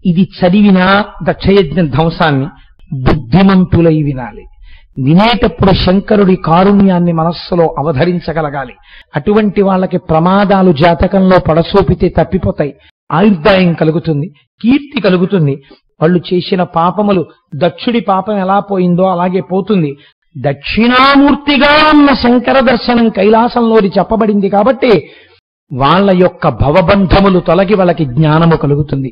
ఇది చదివినా దక్షయజ్ఞ ధ్వంసాన్ని బుద్ధిమంతులై వినాలి వినేటప్పుడు శంకరుడి కారుణ్యాన్ని మనస్సులో అవధరించగలగాలి అటువంటి వాళ్ళకి ప్రమాదాలు జాతకంలో పడసోపితే తప్పిపోతాయి ఆయుర్దాయం కలుగుతుంది కీర్తి కలుగుతుంది వాళ్ళు చేసిన పాపములు దక్షుడి పాపం ఎలా పోయిందో అలాగే పోతుంది దక్షిణామూర్తిగా ఉన్న శంకర దర్శనం కైలాసంలోది చెప్పబడింది కాబట్టి వాళ్ళ యొక్క భవబంధములు తొలగి వాళ్ళకి జ్ఞానము కలుగుతుంది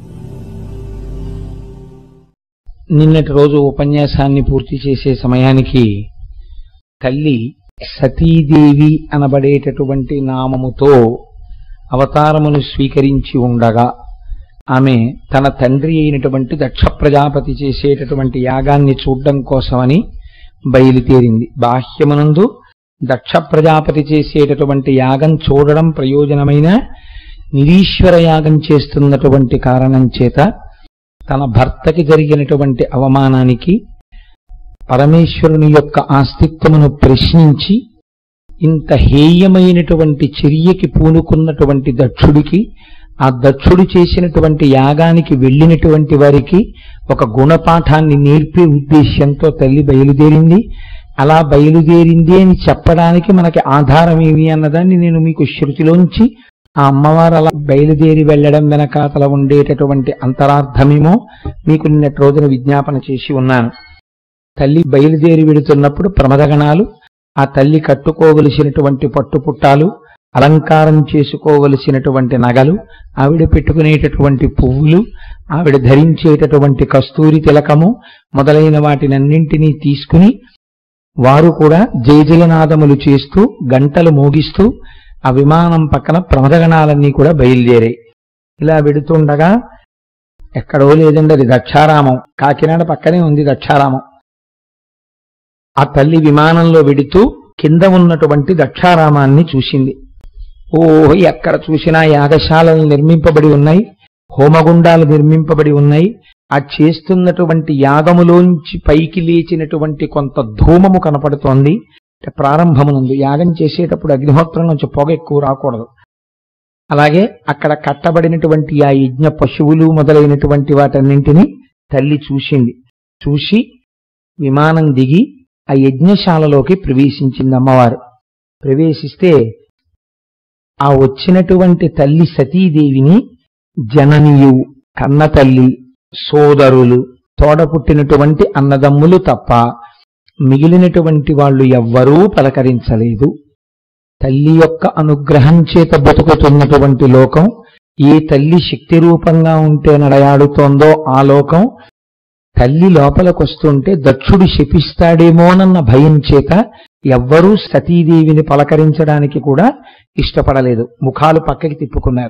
నిన్నటి రోజు ఉపన్యాసాన్ని పూర్తి చేసే సమయానికి తల్లి సతీదేవి అనబడేటటువంటి నామముతో అవతారమును స్వీకరించి ఉండగా ఆమె తన తండ్రి అయినటువంటి దక్ష ప్రజాపతి చేసేటటువంటి యాగాన్ని చూడడం కోసమని బయలుదేరింది బాహ్యమునందు దక్ష ప్రజాపతి చేసేటటువంటి యాగం చూడడం ప్రయోజనమైన నిరీశ్వర యాగం చేస్తున్నటువంటి కారణం చేత తన భర్తకి జరిగినటువంటి అవమానానికి పరమేశ్వరుని యొక్క ఆస్తిత్వమును ప్రశ్నించి ఇంత హేయమైనటువంటి చర్యకి పూనుకున్నటువంటి దక్షుడికి ఆ దక్షుడు చేసినటువంటి యాగానికి వెళ్ళినటువంటి వారికి ఒక గుణపాఠాన్ని నేర్పే ఉద్దేశ్యంతో తల్లి బయలుదేరింది అలా బయలుదేరింది అని చెప్పడానికి మనకి ఆధారం ఏమి అన్నదాన్ని నేను మీకు శృతిలోంచి ఆ అమ్మవారు అలా బయలుదేరి వెళ్ళడం వెనకాతల ఉండేటటువంటి అంతరార్థమేమో మీకు నిన్నటి రోజున విజ్ఞాపన చేసి ఉన్నాను తల్లి బయలుదేరి వెడుతున్నప్పుడు ప్రమదగణాలు ఆ తల్లి కట్టుకోవలసినటువంటి పట్టుపుట్టాలు అలంకారం చేసుకోవలసినటువంటి నగలు ఆవిడ పెట్టుకునేటటువంటి పువ్వులు ఆవిడ ధరించేటటువంటి కస్తూరి తిలకము మొదలైన వాటినన్నింటినీ తీసుకుని వారు కూడా జయజయనాదములు చేస్తూ గంటలు మోగిస్తూ ఆ విమానం పక్కన ప్రమదగణాలన్నీ కూడా బయలుదేరాయి ఇలా వెడుతుండగా ఎక్కడో లేదండి అది దక్షారామం కాకినాడ పక్కనే ఉంది దక్షారామం ఆ తల్లి విమానంలో వెడుతూ కింద ఉన్నటువంటి దక్షారామాన్ని చూసింది ఓ ఎక్కడ చూసినా యాగశాలలు నిర్మింపబడి ఉన్నాయి హోమగుండాలు నిర్మింపబడి ఉన్నాయి ఆ చేస్తున్నటువంటి యాగములోంచి పైకి లేచినటువంటి కొంత ధూమము కనపడుతోంది అంటే ప్రారంభమునందు యాగం చేసేటప్పుడు అగ్నిహోత్రం నుంచి పొగ ఎక్కువ రాకూడదు అలాగే అక్కడ కట్టబడినటువంటి ఆ యజ్ఞ పశువులు మొదలైనటువంటి వాటన్నింటినీ తల్లి చూసింది చూసి విమానం దిగి ఆ యజ్ఞశాలలోకి ప్రవేశించింది అమ్మవారు ప్రవేశిస్తే ఆ వచ్చినటువంటి తల్లి సతీదేవిని జననీయు కన్న తల్లి సోదరులు తోడ పుట్టినటువంటి అన్నదమ్ములు తప్ప మిగిలినటువంటి వాళ్ళు ఎవ్వరూ పలకరించలేదు తల్లి యొక్క అనుగ్రహం చేత బతుకుతున్నటువంటి లోకం ఏ తల్లి శక్తి రూపంగా ఉంటే నడయాడుతోందో ఆ లోకం తల్లి లోపలికొస్తుంటే దక్షుడు శపిస్తాడేమోనన్న భయం చేత ఎవ్వరూ సతీదేవిని పలకరించడానికి కూడా ఇష్టపడలేదు ముఖాలు పక్కకి తిప్పుకున్నారు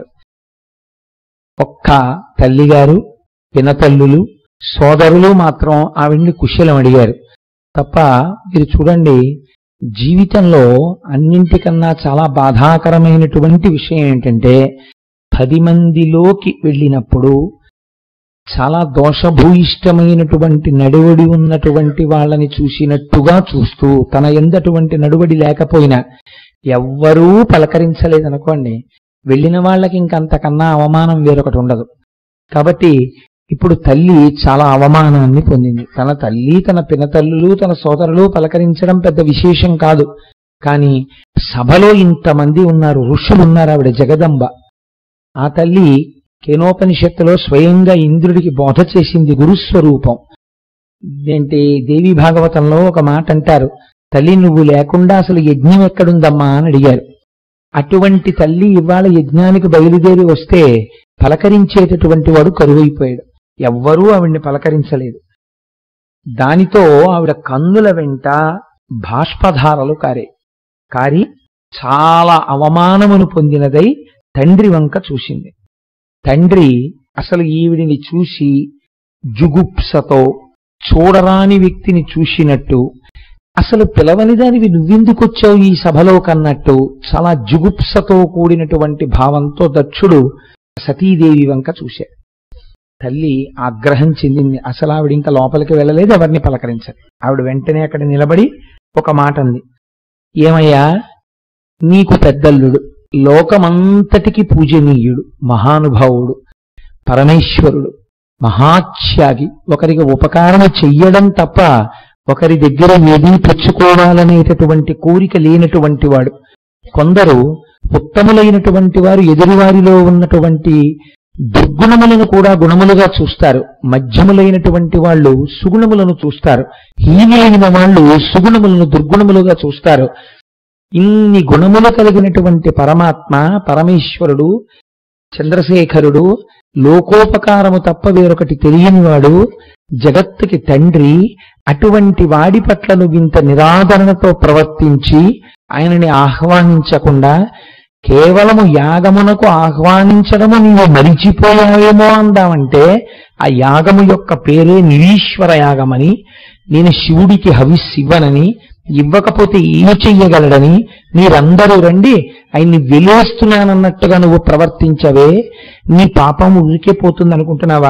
ఒక్క తల్లిగారు పినతల్లులు సోదరులు మాత్రం ఆవిడ్ని కుశలం అడిగారు తప్ప మీరు చూడండి జీవితంలో అన్నింటికన్నా చాలా బాధాకరమైనటువంటి విషయం ఏంటంటే పది మందిలోకి వెళ్ళినప్పుడు చాలా దోషభూయిష్టమైనటువంటి నడువడి ఉన్నటువంటి వాళ్ళని చూసినట్టుగా చూస్తూ తన ఎందటువంటి నడువడి లేకపోయినా ఎవ్వరూ పలకరించలేదనుకోండి వెళ్ళిన వాళ్ళకి ఇంకంతకన్నా అవమానం వేరొకటి ఉండదు కాబట్టి ఇప్పుడు తల్లి చాలా అవమానాన్ని పొందింది తన తల్లి తన పినతల్లులు తన సోదరులు పలకరించడం పెద్ద విశేషం కాదు కానీ సభలో ఇంతమంది ఉన్నారు ఋషులు ఉన్నారు ఆవిడ జగదంబ ఆ తల్లి కేనోపనిషత్తులో స్వయంగా ఇంద్రుడికి బోధ చేసింది గురుస్వరూపం ఏంటి దేవి భాగవతంలో ఒక మాట అంటారు తల్లి నువ్వు లేకుండా అసలు యజ్ఞం ఎక్కడుందమ్మా అని అడిగారు అటువంటి తల్లి ఇవాళ యజ్ఞానికి బయలుదేరి వస్తే పలకరించేటటువంటి వాడు కరువైపోయాడు ఎవ్వరూ ఆవిడ్ని పలకరించలేదు దానితో ఆవిడ కన్నుల వెంట బాష్పధారలు కారే కారి చాలా అవమానమును పొందినదై తండ్రి వంక చూసింది తండ్రి అసలు ఈవిడిని చూసి జుగుప్సతో చూడరాని వ్యక్తిని చూసినట్టు అసలు పిలవని దానివి నువ్వెందుకొచ్చావు ఈ సభలో కన్నట్టు చాలా జుగుప్సతో కూడినటువంటి భావంతో దక్షుడు సతీదేవి వంక చూశాడు తల్లి ఆగ్రహం చెందింది అసలు ఆవిడ ఇంకా లోపలికి వెళ్ళలేదు ఎవరిని పలకరించదు ఆవిడ వెంటనే అక్కడ నిలబడి ఒక మాట అంది ఏమయ్యా నీకు పెద్దల్లుడు లోకమంతటికి పూజనీయుడు మహానుభావుడు పరమేశ్వరుడు మహాత్యాగి ఒకరికి ఉపకారం చెయ్యడం తప్ప ఒకరి దగ్గర ఏదీ తెచ్చుకోవాలనేటటువంటి కోరిక లేనటువంటి వాడు కొందరు ఉత్తములైనటువంటి వారు ఎదురువారిలో ఉన్నటువంటి దుర్గుణములను కూడా గుణములుగా చూస్తారు మధ్యములైనటువంటి వాళ్ళు సుగుణములను చూస్తారు హీనైన వాళ్ళు సుగుణములను దుర్గుణములుగా చూస్తారు ఇన్ని గుణములు కలిగినటువంటి పరమాత్మ పరమేశ్వరుడు చంద్రశేఖరుడు లోకోపకారము తప్ప వేరొకటి తెలియనివాడు జగత్తుకి తండ్రి అటువంటి వాడి పట్ల నువ్వు ఇంత నిరాదరణతో ప్రవర్తించి ఆయనని ఆహ్వానించకుండా కేవలము యాగమునకు ఆహ్వానించడము నీవు మరిచిపోయావేమో అందామంటే ఆ యాగము యొక్క పేరే నిరీశ్వర యాగమని నేను శివుడికి హవిస్సివ్వనని ఇవ్వకపోతే ఏమి చెయ్యగలడని మీరందరూ రండి ఆయన్ని వెలేస్తున్నానన్నట్టుగా నువ్వు ప్రవర్తించవే నీ పాపం ఊరికే పోతుంది అనుకుంటున్నావా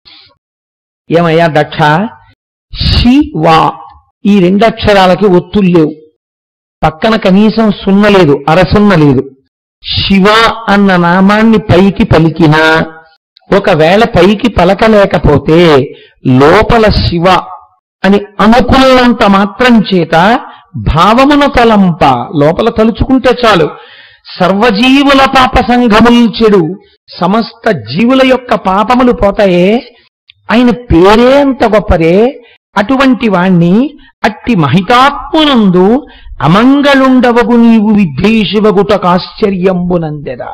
ఏమయ్యా దక్ష షి వా ఈ రెండు అక్షరాలకి ఒత్తులు లేవు పక్కన కనీసం సున్న లేదు అరసున్న లేదు శివ అన్న నామాన్ని పైకి పలికినా ఒకవేళ పైకి పలకలేకపోతే లోపల శివ అని అనుకున్నంత మాత్రం చేత భావమున తలంప లోపల తలుచుకుంటే చాలు సర్వజీవుల పాప సంఘములు చెడు సమస్త జీవుల యొక్క పాపములు పోతాయే ఆయన పేరే అంత గొప్పదే అటువంటి వాణ్ణి అట్టి మహితాత్మునందు అమంగళుండవగు నీవు విద్వేషివగుటకాశ్చర్యంబునందెదా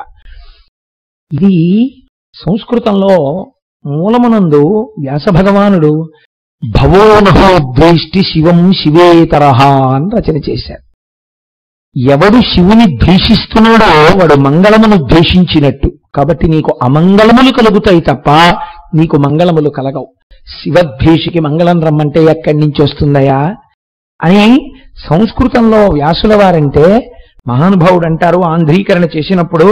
ఇది సంస్కృతంలో మూలమునందు వ్యాస భగవానుడు భవోనహో ద్వేష్టి శివం శివేతరహ అని రచన చేశారు ఎవడు శివుని ద్వేషిస్తున్నాడో వాడు మంగళమును ద్వేషించినట్టు కాబట్టి నీకు అమంగళములు కలుగుతాయి తప్ప నీకు మంగళములు కలగవు శివద్వేషికి మంగళం రమ్మంటే ఎక్కడి నుంచి వస్తుందయా అని సంస్కృతంలో వ్యాసుల వారంటే మహానుభావుడు అంటారు ఆంధ్రీకరణ చేసినప్పుడు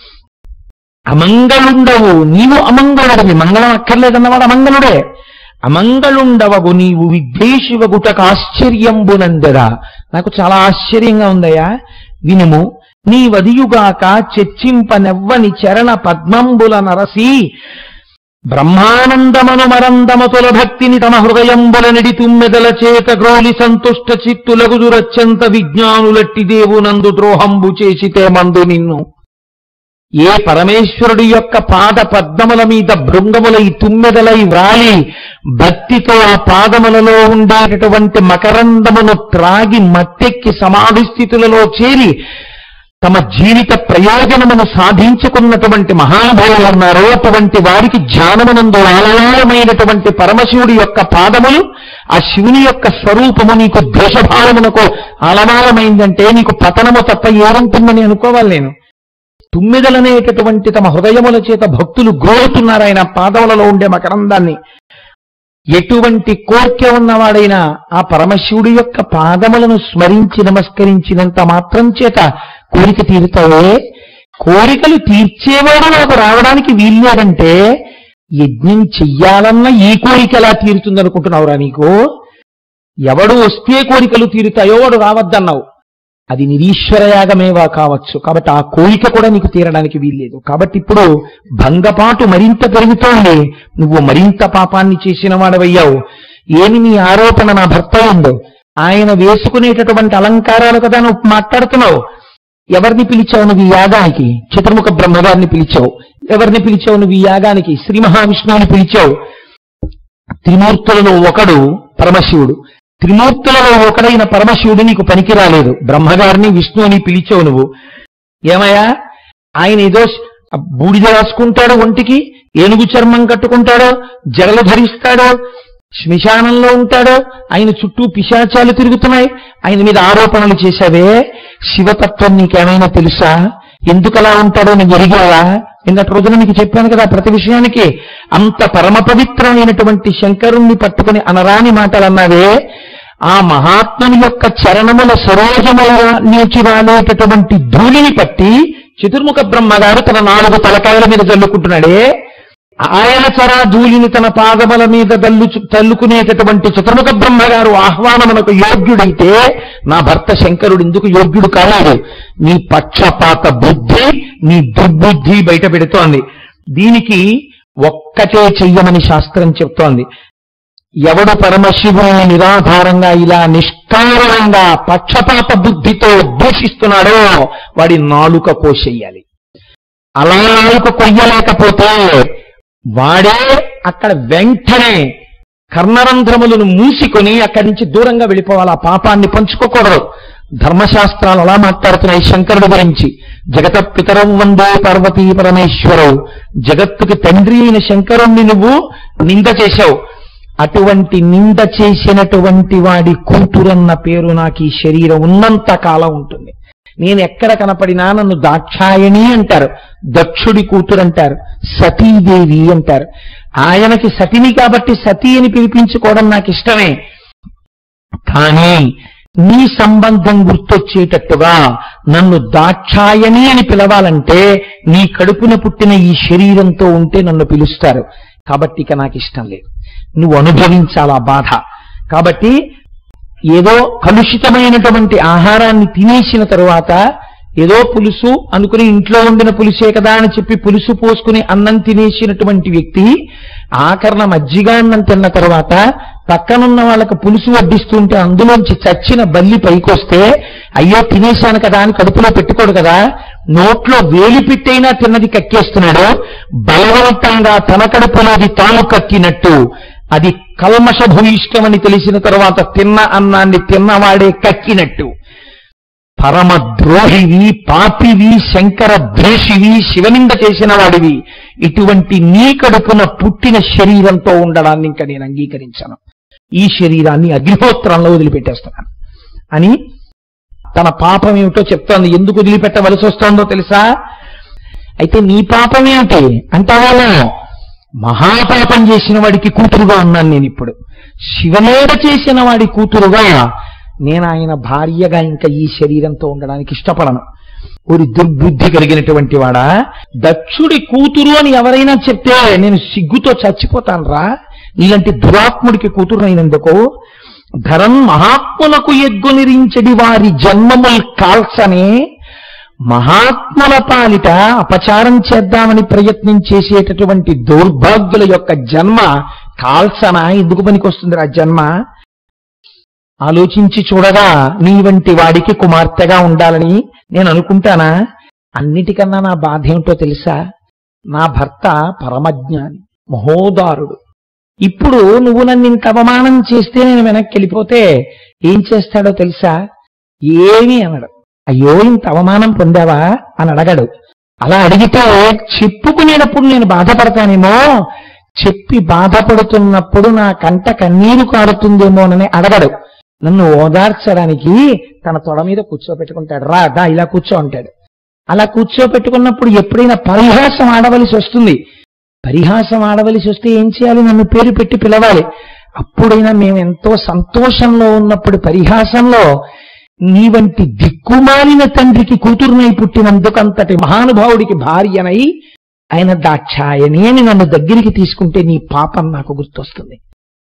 అమంగళుండవు నీవు అమంగళుడివి మంగళం అక్కర్లేదన్నవాడు అమంగళుడే అమంగళుండవగు నీవు విద్వేషివగుటకు ఆశ్చర్యంబునందెరా నాకు చాలా ఆశ్చర్యంగా ఉందయ్యా వినుము నీ వదియుగాక చర్చింపనెవ్వని చరణ పద్మంబుల నరసి బ్రహ్మానందమను మరందమతుల భక్తిని తమ హృదయంబుల నిడి తుమ్మెదల చేత గ్రోలి సంతుష్ట చిత్తులగుదురత్యంత విజ్ఞానులట్టి దేవునందు ద్రోహంబు చేసితే మందు నిన్ను ఏ పరమేశ్వరుడి యొక్క పాద పద్మముల మీద భృంగములై తుమ్మెదలై వ్రాలి భక్తితో ఆ పాదములలో ఉండేటటువంటి మకరందమును త్రాగి మత్తెక్కి సమాధి స్థితులలో చేరి తమ జీవిత ప్రయోజనమును సాధించుకున్నటువంటి మహానుభావులు ఉన్నారో అటువంటి వారికి ధ్యానమునందు ఆలయాలమైనటువంటి పరమశివుడి యొక్క పాదములు ఆ శివుని యొక్క స్వరూపము నీకు ద్వేషభావమునకు ఆలమాలమైందంటే నీకు పతనము తప్ప ఏముంటుందని అనుకోవాలి నేను తుమ్మిదలనేటటువంటి తమ హృదయముల చేత భక్తులు గ్రోలుతున్నారు ఆయన పాదములలో ఉండే మకరందాన్ని ఎటువంటి కోర్కె ఉన్నవాడైనా ఆ పరమశివుడి యొక్క పాదములను స్మరించి నమస్కరించినంత మాత్రం చేత కోరిక తీరుతావే కోరికలు తీర్చేవాడు నాకు రావడానికి వీల్లేదంటే యజ్ఞం చెయ్యాలన్న ఈ కోరిక ఎలా తీరుతుందనుకుంటున్నావురా నీకు ఎవడు వస్తే కోరికలు తీరుతాయో వాడు రావద్దన్నావు అది నిరీశ్వరయాగమేవా కావచ్చు కాబట్టి ఆ కోరిక కూడా నీకు తీరడానికి వీల్లేదు కాబట్టి ఇప్పుడు భంగపాటు మరింత పెరుగుతోంది నువ్వు మరింత పాపాన్ని చేసిన వాడవయ్యావు ఏమి నీ ఆరోపణ నా భర్త ఉందో ఆయన వేసుకునేటటువంటి అలంకారాలు కదా నువ్వు మాట్లాడుతున్నావు ఎవరిని పిలిచావు నువ్వు ఈ యాగానికి చతుర్ముఖ బ్రహ్మగారిని పిలిచావు ఎవరిని పిలిచావు నువ్వు ఈ యాగానికి శ్రీ మహావిష్ణువుని పిలిచావు త్రిమూర్తులలో ఒకడు పరమశివుడు త్రిమూర్తులలో ఒకడైన పరమశివుడు నీకు పనికి రాలేదు బ్రహ్మగారిని విష్ణువుని పిలిచావు నువ్వు ఏమయ్యా ఆయన ఏదో బూడిద రాసుకుంటాడో ఒంటికి ఏనుగు చర్మం కట్టుకుంటాడో జడలు ధరిస్తాడో శ్మశానంలో ఉంటాడో ఆయన చుట్టూ పిశాచాలు తిరుగుతున్నాయి ఆయన మీద ఆరోపణలు చేశావే శివతత్వం నీకేమైనా తెలుసా ఎందుకలా ఉంటాడో నీకు ఎరిగావా నిన్నటి రోజున నీకు చెప్పాను కదా ప్రతి విషయానికి అంత పరమ పవిత్రమైనటువంటి శంకరుణ్ణి పట్టుకుని అనరాని మాటలు అన్నావే ఆ మహాత్ముని యొక్క చరణముల సరోజముల నుంచి రాలేటటువంటి ధూళిని పట్టి చతుర్ముఖ బ్రహ్మగారు తన నాలుగు తలకాయల మీద జల్లుకుంటున్నాడే ఆయన చరా ధూళిని తన పాదముల మీద దల్లు తల్లుకునేటటువంటి చతుర్ముఖ బ్రహ్మగారు ఆహ్వానమునకు యోగ్యుడైతే నా భర్త శంకరుడు ఎందుకు యోగ్యుడు కాలేదు నీ పక్షపాత బుద్ధి నీ దుర్బుద్ధి బయట పెడుతోంది దీనికి ఒక్కటే చెయ్యమని శాస్త్రం చెప్తోంది ఎవడు పరమశివుని నిరాధారంగా ఇలా నిష్కారణంగా పక్షపాత బుద్ధితో ఉద్దేశిస్తున్నాడో వాడి నాలుక కోసేయాలి అలా నాలుక కొయ్యలేకపోతే వాడే అక్కడ వెంటనే కర్ణరంధ్రములను మూసుకొని అక్కడి నుంచి దూరంగా వెళ్ళిపోవాలి ఆ పాపాన్ని పంచుకోకూడదు ధర్మశాస్త్రాలు అలా మాట్లాడుతున్నాయి శంకరుడు గురించి జగత పితరం వందే పార్వతీ పరమేశ్వరవు జగత్తుకి తండ్రి అయిన శంకరుణ్ణి నువ్వు నింద చేశావు అటువంటి నింద చేసినటువంటి వాడి కూతురన్న పేరు నాకు ఈ శరీరం ఉన్నంత కాలం ఉంటుంది నేను ఎక్కడ కనపడినా నన్ను దాక్షాయణి అంటారు దక్షుడి కూతురు అంటారు సతీదేవి అంటారు ఆయనకి సతిని కాబట్టి సతీ అని పిలిపించుకోవడం నాకు ఇష్టమే కానీ నీ సంబంధం గుర్తొచ్చేటట్టుగా నన్ను దాక్షాయణి అని పిలవాలంటే నీ కడుపున పుట్టిన ఈ శరీరంతో ఉంటే నన్ను పిలుస్తారు కాబట్టి ఇక నాకు ఇష్టం లేదు నువ్వు అనుభవించాలి ఆ బాధ కాబట్టి ఏదో కలుషితమైనటువంటి ఆహారాన్ని తినేసిన తరువాత ఏదో పులుసు అనుకుని ఇంట్లో వండిన పులుసే కదా అని చెప్పి పులుసు పోసుకుని అన్నం తినేసినటువంటి వ్యక్తి ఆకరణ మజ్జిగ అన్నం తిన్న తర్వాత పక్కనున్న వాళ్ళకి పులుసు వడ్డిస్తుంటే అందులోంచి చచ్చిన బల్లి పైకొస్తే అయ్యో తినేశాను కదా అని కడుపులో పెట్టుకోడు కదా నోట్లో వేలి పెట్టైనా తిన్నది కక్కేస్తున్నాడు బలవంతంగా తన కడుపులోది తాను కక్కినట్టు అది కల్మష భూయిష్టమని తెలిసిన తర్వాత తిన్న అన్నాన్ని తిన్నవాడే కక్కినట్టు పరమ ద్రోహివి పాపివి శంకర ద్వేషివి శివనింద చేసిన వాడివి ఇటువంటి నీ కడుపున పుట్టిన శరీరంతో ఉండడాన్ని ఇంకా నేను అంగీకరించాను ఈ శరీరాన్ని అగ్నిహోత్రంలో వదిలిపెట్టేస్తున్నాను అని తన పాపం ఏమిటో చెప్తోంది ఎందుకు వదిలిపెట్టవలసి వస్తోందో తెలుసా అయితే నీ పాపం ఏమిటి అంటావాలో మహాపాపం చేసిన వాడికి కూతురుగా ఉన్నాను నేను ఇప్పుడు శివనేడ చేసిన వాడి కూతురుగా నేను ఆయన భార్యగా ఇంకా ఈ శరీరంతో ఉండడానికి ఇష్టపడను ఒక దుర్బుద్ధి కలిగినటువంటి వాడా దక్షుడి కూతురు అని ఎవరైనా చెప్తే నేను సిగ్గుతో చచ్చిపోతాను రా నీలాంటి దురాత్ముడికి కూతురు అయినందుకు ధరం మహాత్ములకు ఎగ్గునిరించడి వారి జన్మముల్ కాల్సనే మహాత్ముల పాలిట అపచారం చేద్దామని ప్రయత్నం చేసేటటువంటి దౌర్భాగ్యుల యొక్క జన్మ కాల్సన ఎందుకు పనికొస్తుంది ఆ జన్మ ఆలోచించి చూడగా నీ వంటి వాడికి కుమార్తెగా ఉండాలని నేను అనుకుంటానా అన్నిటికన్నా నా బాధ ఏమిటో తెలుసా నా భర్త పరమజ్ఞాని మహోదారుడు ఇప్పుడు నువ్వు నన్ను ఇంత అవమానం చేస్తే నేను వెనక్కి వెళ్ళిపోతే ఏం చేస్తాడో తెలుసా ఏమీ అనడు అయ్యో ఇంత అవమానం పొందావా అని అడగడు అలా అడిగితే చెప్పుకునేటప్పుడు నేను బాధపడతానేమో చెప్పి బాధపడుతున్నప్పుడు నా కంట కన్నీరు కారుతుందేమోనని అడగడు నన్ను ఓదార్చడానికి తన తొడ మీద కూర్చోపెట్టుకుంటాడు రా దా ఇలా కూర్చో అంటాడు అలా కూర్చోపెట్టుకున్నప్పుడు ఎప్పుడైనా పరిహాసం ఆడవలసి వస్తుంది పరిహాసం ఆడవలసి వస్తే ఏం చేయాలి నన్ను పేరు పెట్టి పిలవాలి అప్పుడైనా మేము ఎంతో సంతోషంలో ఉన్నప్పుడు పరిహాసంలో నీ వంటి దిక్కుమాలిన తండ్రికి కూతురునై పుట్టినందుకు అంతటి మహానుభావుడికి భార్యనై ఆయన దాక్షాయని అని నన్ను దగ్గరికి తీసుకుంటే నీ పాపం నాకు గుర్తొస్తుంది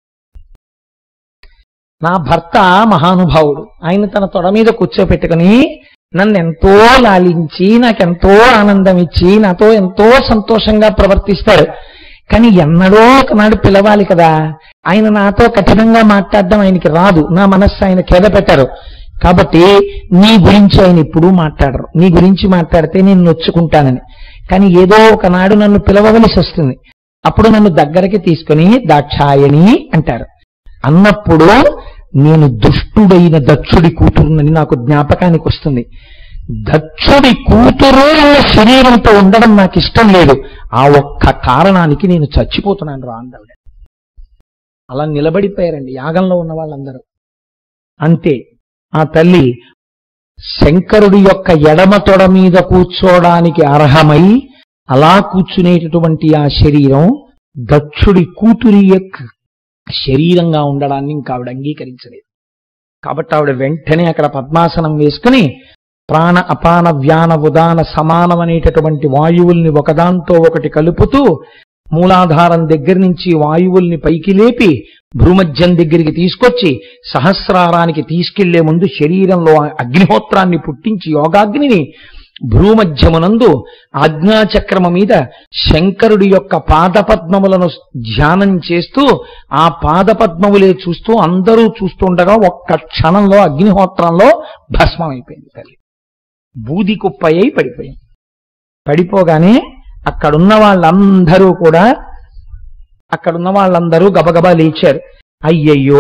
నా భర్త మహానుభావుడు ఆయన తన తొడ మీద కూర్చోపెట్టుకుని నన్ను ఎంతో లాలించి నాకెంతో ఆనందం ఇచ్చి నాతో ఎంతో సంతోషంగా ప్రవర్తిస్తాడు కానీ ఎన్నడో ఒకనాడు పిలవాలి కదా ఆయన నాతో కఠినంగా మాట్లాడడం ఆయనకి రాదు నా మనస్సు ఆయన కేద పెట్టారు కాబట్టి నీ గురించి ఆయన ఎప్పుడూ మాట్లాడరు నీ గురించి మాట్లాడితే నేను నొచ్చుకుంటానని కానీ ఏదో ఒకనాడు నన్ను పిలవవలసి వస్తుంది అప్పుడు నన్ను దగ్గరికి తీసుకుని దాక్షాయణి అంటారు అన్నప్పుడు నేను దుష్టుడైన దక్షుడి కూతురునని నాకు జ్ఞాపకానికి వస్తుంది దక్షుడి కూతురు అన్న శరీరంతో ఉండడం నాకు ఇష్టం లేదు ఆ ఒక్క కారణానికి నేను చచ్చిపోతున్నాను రా అందవిడ అలా నిలబడిపోయారండి యాగంలో ఉన్న వాళ్ళందరూ అంతే ఆ తల్లి శంకరుడి యొక్క ఎడమ తొడ మీద కూర్చోడానికి అర్హమై అలా కూర్చునేటటువంటి ఆ శరీరం దక్షుడి కూతురి యొక్క శరీరంగా ఉండడాన్ని ఇంకా ఆవిడ అంగీకరించలేదు కాబట్టి ఆవిడ వెంటనే అక్కడ పద్మాసనం వేసుకుని ప్రాణ అపాన వ్యాన ఉదాన సమానం అనేటటువంటి వాయువుల్ని ఒకదాంతో ఒకటి కలుపుతూ మూలాధారం దగ్గర నుంచి వాయువుల్ని పైకి లేపి భూమధ్యం దగ్గరికి తీసుకొచ్చి సహస్రారానికి తీసుకెళ్లే ముందు శరీరంలో అగ్నిహోత్రాన్ని పుట్టించి యోగాగ్నిని భ్రూమధ్యమునందు ఆజ్ఞాచక్రమ మీద శంకరుడి యొక్క పాదపద్మములను ధ్యానం చేస్తూ ఆ పాదపద్మములే చూస్తూ అందరూ చూస్తుండగా ఒక్క క్షణంలో అగ్నిహోత్రంలో భస్మమైపోయింది తల్లి బూది కుప్పయ్యి పడిపోయింది పడిపోగానే అక్కడున్న వాళ్ళందరూ కూడా అక్కడున్న వాళ్ళందరూ గబగబా లేచారు అయ్యయ్యో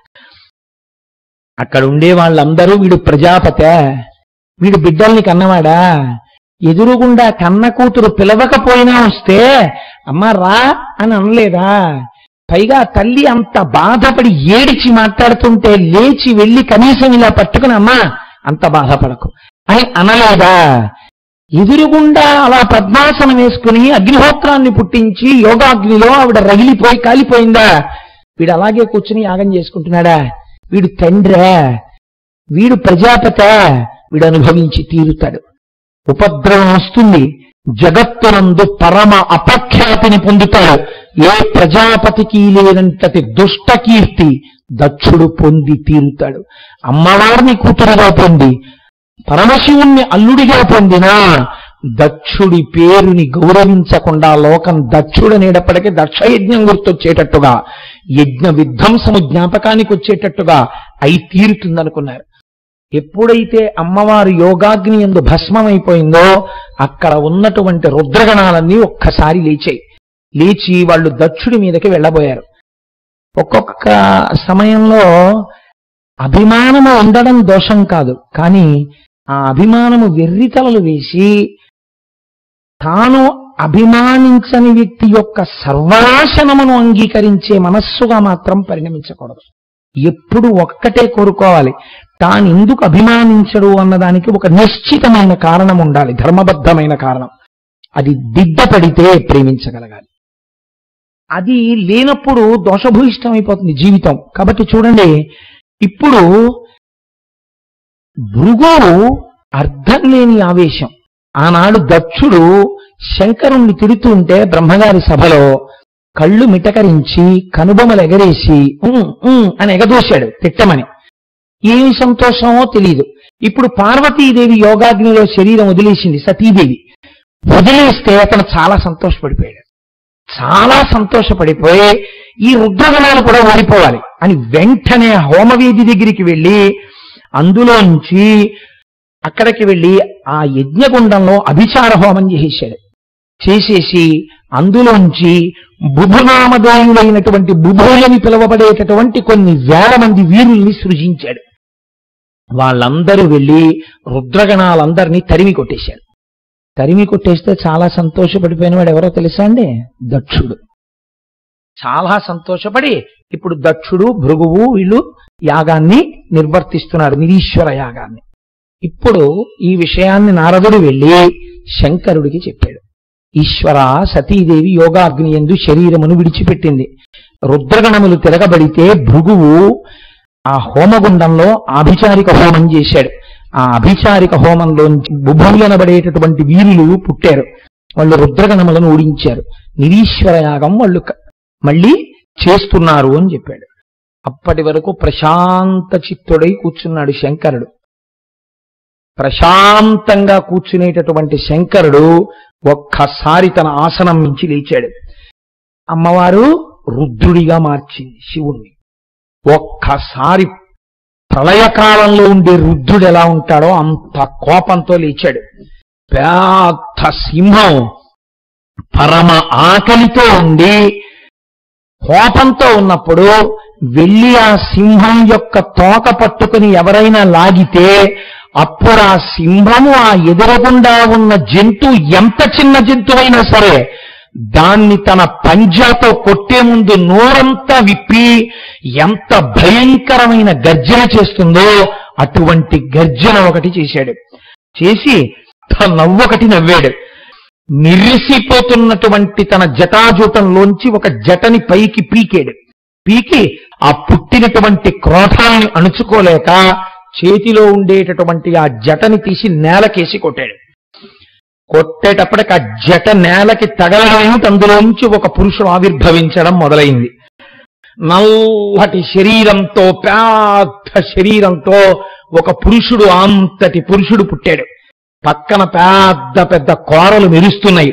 అక్కడ ఉండే వాళ్ళందరూ వీడు ప్రజాపతే వీడు బిడ్డల్ని కన్నవాడా ఎదురుగుండా కన్న కూతురు పిలవకపోయినా వస్తే అమ్మ రా అని అనలేదా పైగా తల్లి అంత బాధపడి ఏడిచి మాట్లాడుతుంటే లేచి వెళ్ళి కనీసం ఇలా పట్టుకుని అమ్మా అంత బాధపడకు అని అనలేదా ఎదురుగుండా అలా పద్మాసనం వేసుకుని అగ్నిహోత్రాన్ని పుట్టించి యోగాగ్నిలో ఆవిడ రగిలిపోయి కాలిపోయిందా వీడు అలాగే కూర్చుని యాగం చేసుకుంటున్నాడా వీడు తండ్రా వీడు ప్రజాపత వీడు అనుభవించి తీరుతాడు ఉపద్రవం వస్తుంది జగత్తునందు పరమ అపఖ్యాతిని పొందుతాడు ఏ ప్రజాపతికి లేనంతటి దుష్ట కీర్తి దక్షుడు పొంది తీరుతాడు అమ్మవారిని కూతురుగా పొంది పరమశివుణ్ణి అల్లుడిగా పొందిన దక్షుడి పేరుని గౌరవించకుండా లోకం దక్షుడనేటప్పటికీ దక్షయజ్ఞం గుర్తొచ్చేటట్టుగా యజ్ఞ విధ్వంసము జ్ఞాపకానికి వచ్చేటట్టుగా అయి తీరుతుందనుకున్నారు ఎప్పుడైతే అమ్మవారు యోగాగ్ని ఎందు భస్మమైపోయిందో అక్కడ ఉన్నటువంటి రుద్రగణాలన్నీ ఒక్కసారి లేచాయి లేచి వాళ్ళు దక్షుడి మీదకి వెళ్ళబోయారు ఒక్కొక్క సమయంలో అభిమానము ఉండడం దోషం కాదు కానీ ఆ అభిమానము వెర్రితలలు వేసి తాను అభిమానించని వ్యక్తి యొక్క సర్వనాశనమును అంగీకరించే మనస్సుగా మాత్రం పరిణమించకూడదు ఎప్పుడు ఒక్కటే కోరుకోవాలి తాను ఎందుకు అభిమానించడు అన్నదానికి ఒక నిశ్చితమైన కారణం ఉండాలి ధర్మబద్ధమైన కారణం అది దిద్దపడితే ప్రేమించగలగాలి అది లేనప్పుడు దోషభూయిష్టమైపోతుంది జీవితం కాబట్టి చూడండి ఇప్పుడు భృగు అర్థం లేని ఆవేశం ఆనాడు దక్షుడు శంకరుణ్ణి తిడుతుంటే బ్రహ్మగారి సభలో కళ్ళు మిటకరించి కనుబొమలు ఎగరేసి "ఉమ్, ఉమ్" అని ఎగదోశాడు తిట్టమని ఏమి సంతోషమో తెలియదు ఇప్పుడు పార్వతీదేవి యోగాగ్నిలో శరీరం వదిలేసింది సతీదేవి వదిలేస్తే అతను చాలా సంతోషపడిపోయాడు చాలా సంతోషపడిపోయి ఈ రుద్రగణాలు కూడా ఓడిపోవాలి అని వెంటనే హోమవేది దగ్గరికి వెళ్ళి అందులోంచి అక్కడికి వెళ్ళి ఆ యజ్ఞగుండంలో అభిచార హోమం చేసేశాడు చేసేసి అందులోంచి బుభునామధేయులైనటువంటి బుభులని పిలువబడేటటువంటి కొన్ని వేల మంది వీరుల్ని సృజించాడు వాళ్ళందరూ వెళ్ళి రుద్రగణాలందరినీ తరిమి కొట్టేశారు తరిమి కొట్టేస్తే చాలా సంతోషపడిపోయిన వాడు ఎవరో తెలుసా అండి దక్షుడు చాలా సంతోషపడి ఇప్పుడు దక్షుడు భృగువు వీళ్ళు యాగాన్ని నిర్వర్తిస్తున్నారు నిరీశ్వర యాగాన్ని ఇప్పుడు ఈ విషయాన్ని నారదుడు వెళ్ళి శంకరుడికి చెప్పాడు ఈశ్వర సతీదేవి యోగాగ్ని ఎందు శరీరమును విడిచిపెట్టింది రుద్రగణములు తిరగబడితే భృగువు ఆ హోమగుండంలో ఆభిచారిక హోమం చేశాడు ఆ అభిచారిక హోమంలోంచి బుభులనబడేటటువంటి వీరులు పుట్టారు వాళ్ళు రుద్రగణములను ఓడించారు నిరీశ్వర యాగం వాళ్ళు క- మళ్ళీ చేస్తున్నారు అని చెప్పాడు అప్పటి వరకు ప్రశాంత చిత్తుడై కూర్చున్నాడు శంకరుడు ప్రశాంతంగా కూర్చునేటటువంటి శంకరుడు ఒక్కసారి తన ఆసనం నుంచి లేచాడు అమ్మవారు రుద్రుడిగా మార్చింది శివుణ్ణి ఒక్కసారి ప్రళయకాలంలో ఉండే రుద్రుడు ఎలా ఉంటాడో అంత కోపంతో లేచాడు పెద్ద సింహం పరమ ఆకలితో ఉండి కోపంతో ఉన్నప్పుడు వెళ్ళి ఆ సింహం యొక్క తోక పట్టుకుని ఎవరైనా లాగితే అప్పుడు ఆ సింహము ఆ ఎదురకుండా ఉన్న జంతువు ఎంత చిన్న జంతువైనా సరే దాన్ని తన పంజాతో కొట్టే ముందు నోరంతా విప్పి ఎంత భయంకరమైన గర్జన చేస్తుందో అటువంటి గర్జన ఒకటి చేశాడు చేసి తన నవ్వొకటి నవ్వాడు మిర్రిసిపోతున్నటువంటి తన జటాజూటంలోంచి ఒక జటని పైకి పీకాడు పీకి ఆ పుట్టినటువంటి క్రోధాన్ని అణుచుకోలేక చేతిలో ఉండేటటువంటి ఆ జటని తీసి నేలకేసి కొట్టాడు కొట్టేటప్పటికి ఆ జట నేలకి తగలడం అందులోంచి ఒక పురుషుడు ఆవిర్భవించడం మొదలైంది నల్లటి శరీరంతో పెద్ద శరీరంతో ఒక పురుషుడు అంతటి పురుషుడు పుట్టాడు పక్కన పెద్ద పెద్ద కోరలు మెరుస్తున్నాయి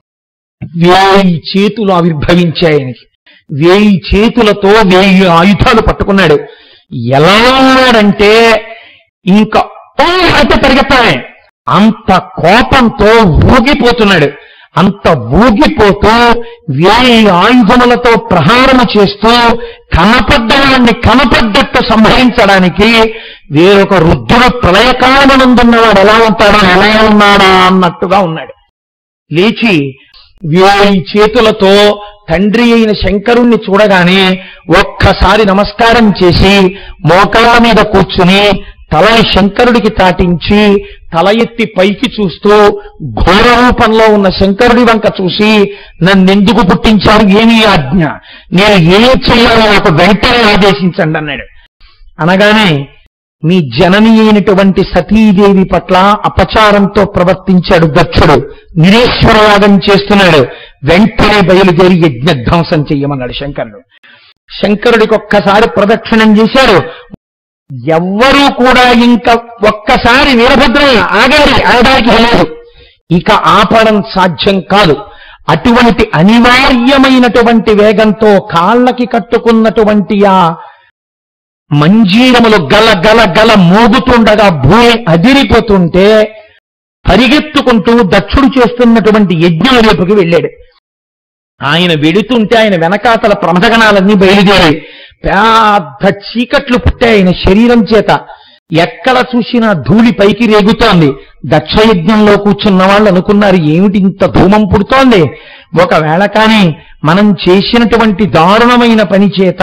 వేయి చేతులు ఆవిర్భవించాయి ఆయనకి వేయి చేతులతో వేయి ఆయుధాలు పట్టుకున్నాడు ఎలా ఉన్నాడంటే ఇంకా "ఓ" అయితే పరిగెత్తానే అంత కోపంతో ఊగిపోతున్నాడు అంత ఊగిపోతూ వేయి ఆయుధములతో ప్రహారము చేస్తూ కనపడ్డవాడిని కనపడ్డట్టు సంహరించడానికి వేరొక రుద్రుడు ప్రళయకాలమునందున్నవాడు ఎలా ఉంటాడో ఎలా ఉన్నాడా అన్నట్టుగా ఉన్నాడు లేచి వేయి చేతులతో తండ్రి అయిన శంకరుణ్ణి చూడగానే ఒక్కసారి నమస్కారం చేసి మోకాళ్ళ మీద కూర్చుని తలని శంకరుడికి తాటించి తల ఎత్తి పైకి చూస్తూ ఘోర రూపంలో ఉన్న శంకరుడి వంక చూసి నన్నెందుకు పుట్టించారు ఏమీ ఆజ్ఞ నేను ఏం చేయాలో నాకు వెంటనే ఆదేశించండి అన్నాడు అనగానే మీ జనని అయినటువంటి సతీదేవి పట్ల అపచారంతో ప్రవర్తించాడు దక్షుడు నిరేశ్వరయాగం చేస్తున్నాడు వెంటనే బయలుదేరి యజ్ఞధ్వంసం చెయ్యమన్నాడు శంకరుడు శంకరుడికి ఒక్కసారి ప్రదక్షిణం చేశాడు ఎవ్వరూ కూడా ఇంకా ఒక్కసారి వీరభద్ర ఆగాలి ఆగడానికి లేదు ఇక ఆపడం సాధ్యం కాదు అటువంటి అనివార్యమైనటువంటి వేగంతో కాళ్ళకి కట్టుకున్నటువంటి ఆ మంజీరములు గల గల గల మోగుతుండగా భూమి అదిరిపోతుంటే పరిగెత్తుకుంటూ దక్షుడు చేస్తున్నటువంటి యజ్ఞం వైపుకి వెళ్ళాడు ఆయన వెడుతుంటే ఆయన వెనకాతల ప్రమదగణాలన్నీ బయలుదేరాయి పెద్ద చీకట్లు పుట్టాయి ఆయన శరీరం చేత ఎక్కడ చూసినా ధూళి పైకి రేగుతోంది దక్షయజ్ఞంలో కూర్చున్న వాళ్ళు అనుకున్నారు ఏమిటి ఇంత ధూమం పుడుతోంది ఒకవేళ కానీ మనం చేసినటువంటి దారుణమైన పని చేత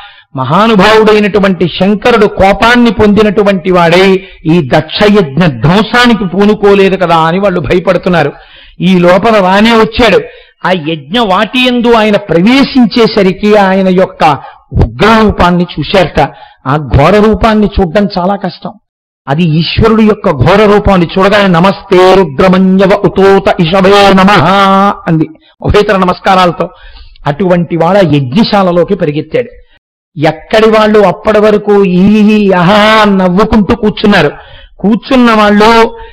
మహానుభావుడైనటువంటి శంకరుడు కోపాన్ని పొందినటువంటి వాడై ఈ దక్షయజ్ఞ ధ్వంసానికి పూనుకోలేదు కదా అని వాళ్ళు భయపడుతున్నారు ఈ లోపల రానే వచ్చాడు ఆ యజ్ఞ వాటి ఎందు ఆయన ప్రవేశించేసరికి ఆయన యొక్క ఉగ్ర రూపాన్ని చూశారట ఆ ఘోర రూపాన్ని చూడడం చాలా కష్టం అది ఈశ్వరుడు యొక్క ఘోర రూపాన్ని చూడగానే నమస్తే రుద్రమన్యవ ఉతోత ఇషభే నమ అంది ఉభయతర నమస్కారాలతో అటువంటి వాడు ఆ యజ్ఞశాలలోకి పరిగెత్తాడు ఎక్కడి వాళ్ళు అప్పటి వరకు ఈ అహా నవ్వుకుంటూ కూర్చున్నారు కూర్చున్న వాళ్ళు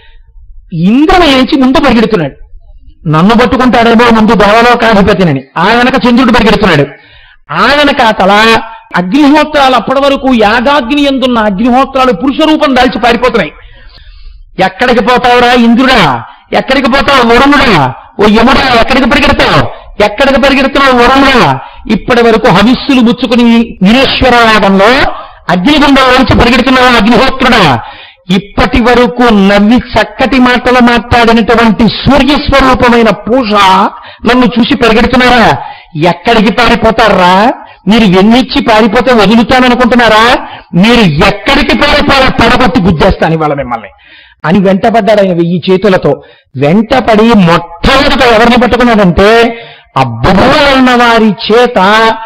ఇంద్రమ లేచి ముందు పరిగెడుతున్నాడు నన్ను పట్టుకుంటాడేమో ముందు దేవలోకాధిపతినని ఆ వెనక చంద్రుడు పరిగెడుతున్నాడు ఆ వెనక తల అగ్నిహోత్రాలు అప్పటి వరకు యాగాగ్ని ఎందున్న అగ్నిహోత్రాలు పురుష రూపం దాల్చి పారిపోతున్నాయి ఎక్కడికి పోతావురా ఇంద్రుడా ఎక్కడికి పోతావు వరుణుడా ఓ యముడా ఎక్కడికి పరిగెడతావు ఎక్కడికి పరిగెడుతున్నావు వరుణుడా ఇప్పటి వరకు హవిస్సులు బుచ్చుకుని నిరేశ్వర యాగంలో అగ్నిగుండంలోంచి పరిగెడుతున్నావు అగ్నిహోత్రుడా ఇప్పటి వరకు నవ్వి చక్కటి మాటలు మాట్లాడినటువంటి సూర్యస్వరూపమైన పూజ నన్ను చూసి పరిగెడుతున్నారా ఎక్కడికి పారిపోతారా మీరు ఎన్నిచ్చి పారిపోతే వదులుతాననుకుంటున్నారా మీరు ఎక్కడికి పారిపోయా పడగొట్టి గుద్దేస్తాను ఇవాళ మిమ్మల్ని అని వెంటపడ్డాడు ఆయన వెయ్యి చేతులతో వెంటపడి మొట్టమొదట ఎవరిని పట్టుకున్నాడంటే అబ్బున్న వారి చేత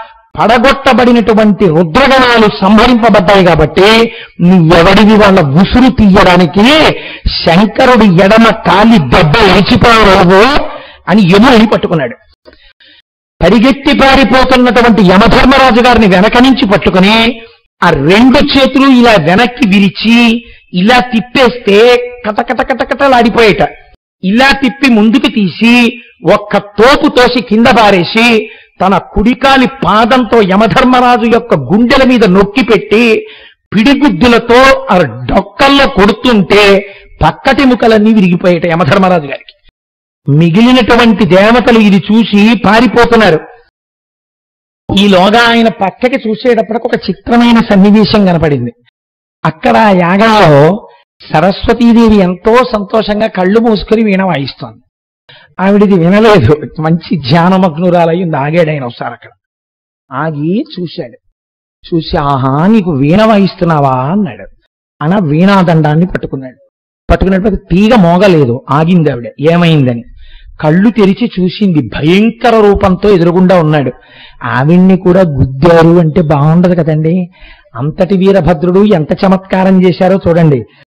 పడగొట్టబడినటువంటి రుద్రగణాలు సంహరింపబడ్డాయి కాబట్టి నువ్వెవడివి వాళ్ళ ఉసురు తీయడానికి శంకరుడి ఎడమ కాలి దెబ్బ విరిచిపోయావు అని యముని పట్టుకున్నాడు పరిగెత్తి పారిపోతున్నటువంటి యమధర్మరాజు గారిని వెనక నుంచి పట్టుకుని ఆ రెండు చేతులు ఇలా వెనక్కి విరిచి ఇలా తిప్పేస్తే కటకట కటకటలాడిపోయేట ఇలా తిప్పి ముందుకు తీసి ఒక్క తోపు తోసి కింద పారేసి తన కుడికాలి పాదంతో యమధర్మరాజు యొక్క గుండెల మీద నొక్కి పెట్టి పిడిగుద్దులతో ఆ డొక్కల్లో కొడుతుంటే పక్కటి ముక్కలన్నీ విరిగిపోయేట యమధర్మరాజు గారికి మిగిలినటువంటి దేవతలు ఇది చూసి పారిపోతున్నారు ఈలోగా ఆయన పక్కకి చూసేటప్పటికి ఒక చిత్రమైన సన్నివేశం కనపడింది అక్కడ ఆ యాగంలో సరస్వతీదేవి ఎంతో సంతోషంగా కళ్ళు మూసుకొని వీణ వాయిస్తోంది ఆవిడిది వినలేదు మంచి ధ్యానమగ్నురాలై ఉంది ఆగాడు ఆయన ఒకసారి అక్కడ ఆగి చూశాడు చూసి ఆహా నీకు వీణ వాయిస్తున్నావా అన్నాడు అన వీణాదండాన్ని పట్టుకున్నాడు పట్టుకున్నప్పుడు తీగ మోగలేదు ఆగింది ఆవిడ ఏమైందని కళ్ళు తెరిచి చూసింది భయంకర రూపంతో ఎదురుగుండా ఉన్నాడు ఆవిడ్ని కూడా గుద్దారు అంటే బాగుండదు కదండి అంతటి వీరభద్రుడు ఎంత చమత్కారం చేశారో చూడండి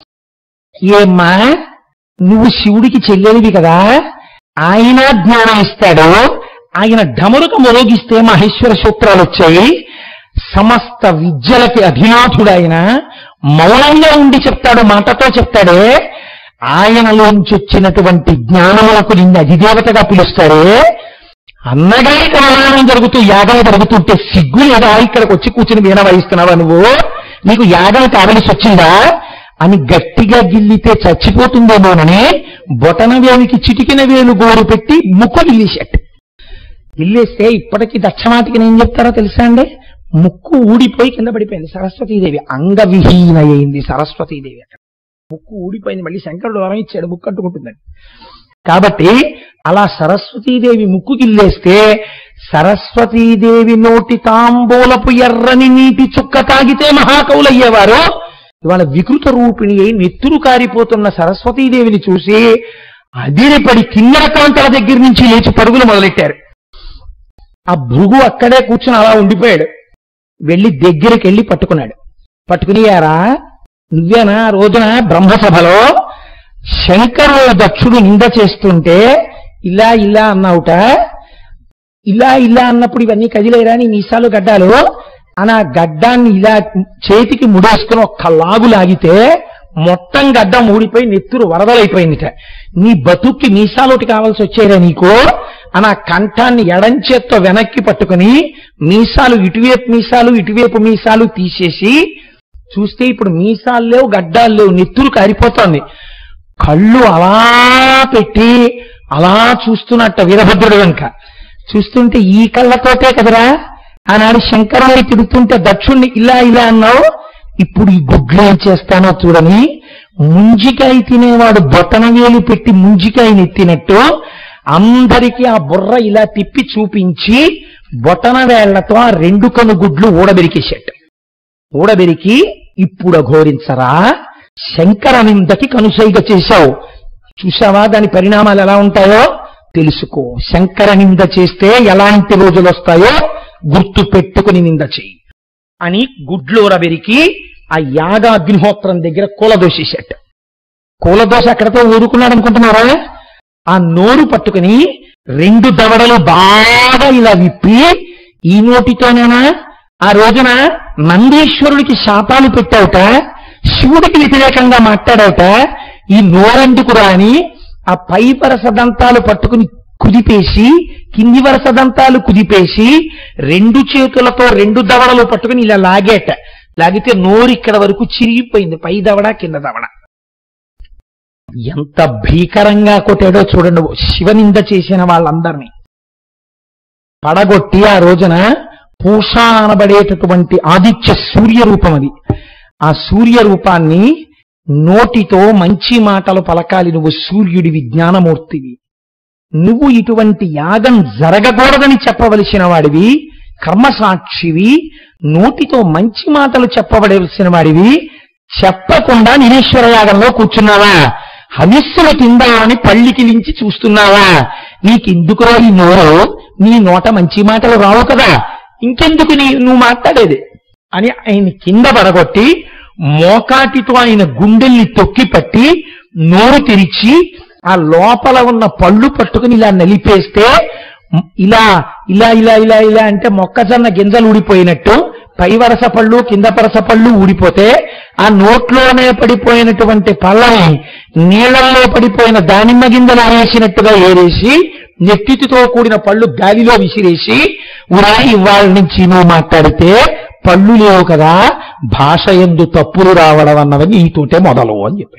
ఏమ్మా నువ్వు శివుడికి చెల్లెలివి కదా ఆయన జ్ఞానం ఇస్తాడు ఆయన ఢమరుక మొరోగిస్తే మహేశ్వర సూత్రాలు వచ్చాయి సమస్త విద్యలకి అధినాథుడు ఆయన మౌనంగా ఉండి చెప్తాడు మాటతో చెప్తాడే ఆయనలోంచి వచ్చినటువంటి జ్ఞానములకు నిన్ను అధిదేవతగా పిలుస్తారే అన్నగా ఇక్కడ ప్రయాణం జరుగుతూ యాగం జరుగుతుంటే సిగ్గు లేదా ఇక్కడికి వచ్చి కూర్చుని వీణ వాయిస్తున్నావా నువ్వు నీకు యాగం కావలసి వచ్చిందా అని గట్టిగా గిల్లితే చచ్చిపోతుందేమోనని బొటన వేలికి చిటికిన వేలు గోరు పెట్టి ముక్కు గిల్లేశాడు గిల్లేస్తే ఇప్పటికీ దక్షమాటికి ఏం చెప్తారో తెలుసా అండి ముక్కు ఊడిపోయి కింద పడిపోయింది సరస్వతీదేవి అంగవిహీన అయింది సరస్వతీదేవి అక్కడ ముక్కు ఊడిపోయింది మళ్ళీ శంకరుడు వరం ఇచ్చాడు ముక్కు కట్టుకుంటుందని కాబట్టి అలా సరస్వతీదేవి ముక్కు గిల్లేస్తే సరస్వతీదేవి నోటి తాంబూలపు ఎర్రని నీటి చుక్క తాగితే మహాకవులయ్యేవారు ఇవాళ వికృత రూపిణి అయి నెత్తురు కారిపోతున్న సరస్వతీదేవిని చూసి అదిరిపడి కిన్నెర కాంతల దగ్గర నుంచి లేచి పరుగులు మొదలెట్టారు ఆ భృగు అక్కడే కూర్చుని అలా ఉండిపోయాడు వెళ్ళి దగ్గరికి వెళ్ళి పట్టుకున్నాడు పట్టుకునియారా నువ్వేనా ఆ రోజున బ్రహ్మసభలో శంకరుల దక్షుడు నింద చేస్తుంటే ఇలా ఇలా అన్నావుట ఇలా ఇలా అన్నప్పుడు ఇవన్నీ కదిలేరా నీ మీసాలు గడ్డాలు అని ఆ గడ్డాన్ని ఇలా చేతికి ముడేసుకుని ఒక్క లాగు లాగితే మొత్తం గడ్డం ఊడిపోయి నెత్తురు వరదలైపోయిందిట నీ బతుక్కి మీసాలోటి కావాల్సి వచ్చారా నీకు అని ఆ కంఠాన్ని ఎడంచేత్తో వెనక్కి పట్టుకుని మీసాలు ఇటువైపు మీసాలు ఇటువైపు మీసాలు తీసేసి చూస్తే ఇప్పుడు మీసాలు లేవు గడ్డాలు లేవు నెత్తురు కారిపోతోంది కళ్ళు అలా పెట్టి అలా చూస్తున్నట్ట వీరభద్రుడు వెనుక చూస్తుంటే ఈ కళ్ళతోటే కదరా ఆనాడు శంకరుని తిడుతుంటే దక్షుణ్ణి ఇలా ఇలా అన్నావు ఇప్పుడు ఈ గుడ్లు ఏం చేస్తానో చూడని ముంజికాయ తినేవాడు బొటన వేలు పెట్టి ముంజికాయని ఎత్తినట్టు అందరికీ ఆ బుర్ర ఇలా తిప్పి చూపించి బొటన వేళ్లతో ఆ రెండు కను గుడ్లు ఊడబెరికేశాడు ఊడబెరికి ఇప్పుడు అఘోరించరా శంకర నిందకి కనుసైగ చేశావు చూసావా దాని పరిణామాలు ఎలా ఉంటాయో తెలుసుకో శంకర నింద చేస్తే ఎలాంటి రోజులు వస్తాయో గుర్తు పెట్టుకుని నింద చెయ్యి అని గుడ్లూరబెరికి ఆ యాగ అగ్నిహోత్రం దగ్గర కూలదోసేశాట కూలదోశ అక్కడతో ఊరుకున్నాడు అనుకుంటున్నారా ఆ నోరు పట్టుకుని రెండు దవడలు బాగా ఇలా విప్పి ఈ నోటితోనేనా ఆ రోజున నందీశ్వరుడికి శాపాలు పెట్టావుట శివుడికి వ్యతిరేకంగా మాట్లాడావుట ఈ నోరందుకు రాని ఆ పై వరస దంతాలు పట్టుకుని కుదిపేసి కింది వరస దంతాలు కుదిపేసి రెండు చేతులతో రెండు దవడలు పట్టుకుని ఇలా లాగేట లాగితే నోరు ఇక్కడ వరకు చిరిగిపోయింది పై దవడ కింద దవడ ఎంత భీకరంగా కొట్టాడో చూడండి శివనింద చేసిన వాళ్ళందరినీ పడగొట్టి ఆ రోజున పూష అనబడేటటువంటి ఆదిత్య సూర్య రూపం అది ఆ సూర్య రూపాన్ని నోటితో మంచి మాటలు పలకాలి నువ్వు సూర్యుడివి జ్ఞానమూర్తివి నువ్వు ఇటువంటి యాగం జరగకూడదని చెప్పవలసిన వాడివి కర్మసాక్షివి నోటితో మంచి మాటలు చెప్పబడవలసిన వాడివి చెప్పకుండా నిరీశ్వర యాగంలో కూర్చున్నావా హవిస్సులు తిందామని పళ్ళికిలించి చూస్తున్నావా నీకెందుకురా ఈ నోరు నీ నోట మంచి మాటలు రావు కదా ఇంకెందుకు నీ నువ్వు మాట్లాడేది అని ఆయన కింద పడగొట్టి మోకాటితో ఆయన గుండెల్ని తొక్కి పట్టి నోరు తెరిచి ఆ లోపల ఉన్న పళ్ళు పట్టుకుని ఇలా నలిపేస్తే ఇలా ఇలా ఇలా ఇలా ఇలా అంటే మొక్కజొన్న గింజలు ఊడిపోయినట్టు పై వరస పళ్ళు కింద వరస పళ్ళు ఊడిపోతే ఆ నోట్లోనే పడిపోయినటువంటి పళ్ళని నీళ్లలో పడిపోయిన దానిమ్మ గింజలు వేసినట్టుగా ఏరేసి నెత్తితో కూడిన పళ్ళు గాలిలో విసిరేసి ఉరా ఇవాళ నుంచి నువ్వు మాట్లాడితే పళ్ళు లేవు కదా భాష ఎందు తప్పులు రావడం అన్నవి నీతోటే మొదలు అని చెప్పాడు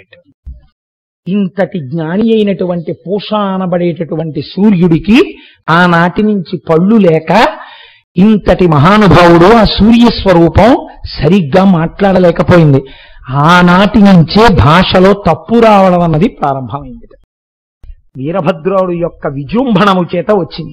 ఇంతటి జ్ఞాని అయినటువంటి పూష అనబడేటటువంటి సూర్యుడికి ఆనాటి నుంచి పళ్ళు లేక ఇంతటి మహానుభావుడు ఆ సూర్య స్వరూపం సరిగ్గా మాట్లాడలేకపోయింది ఆనాటి నుంచే భాషలో తప్పు రావడం అన్నది ప్రారంభమైంది వీరభద్రుడు యొక్క విజృంభణము చేత వచ్చింది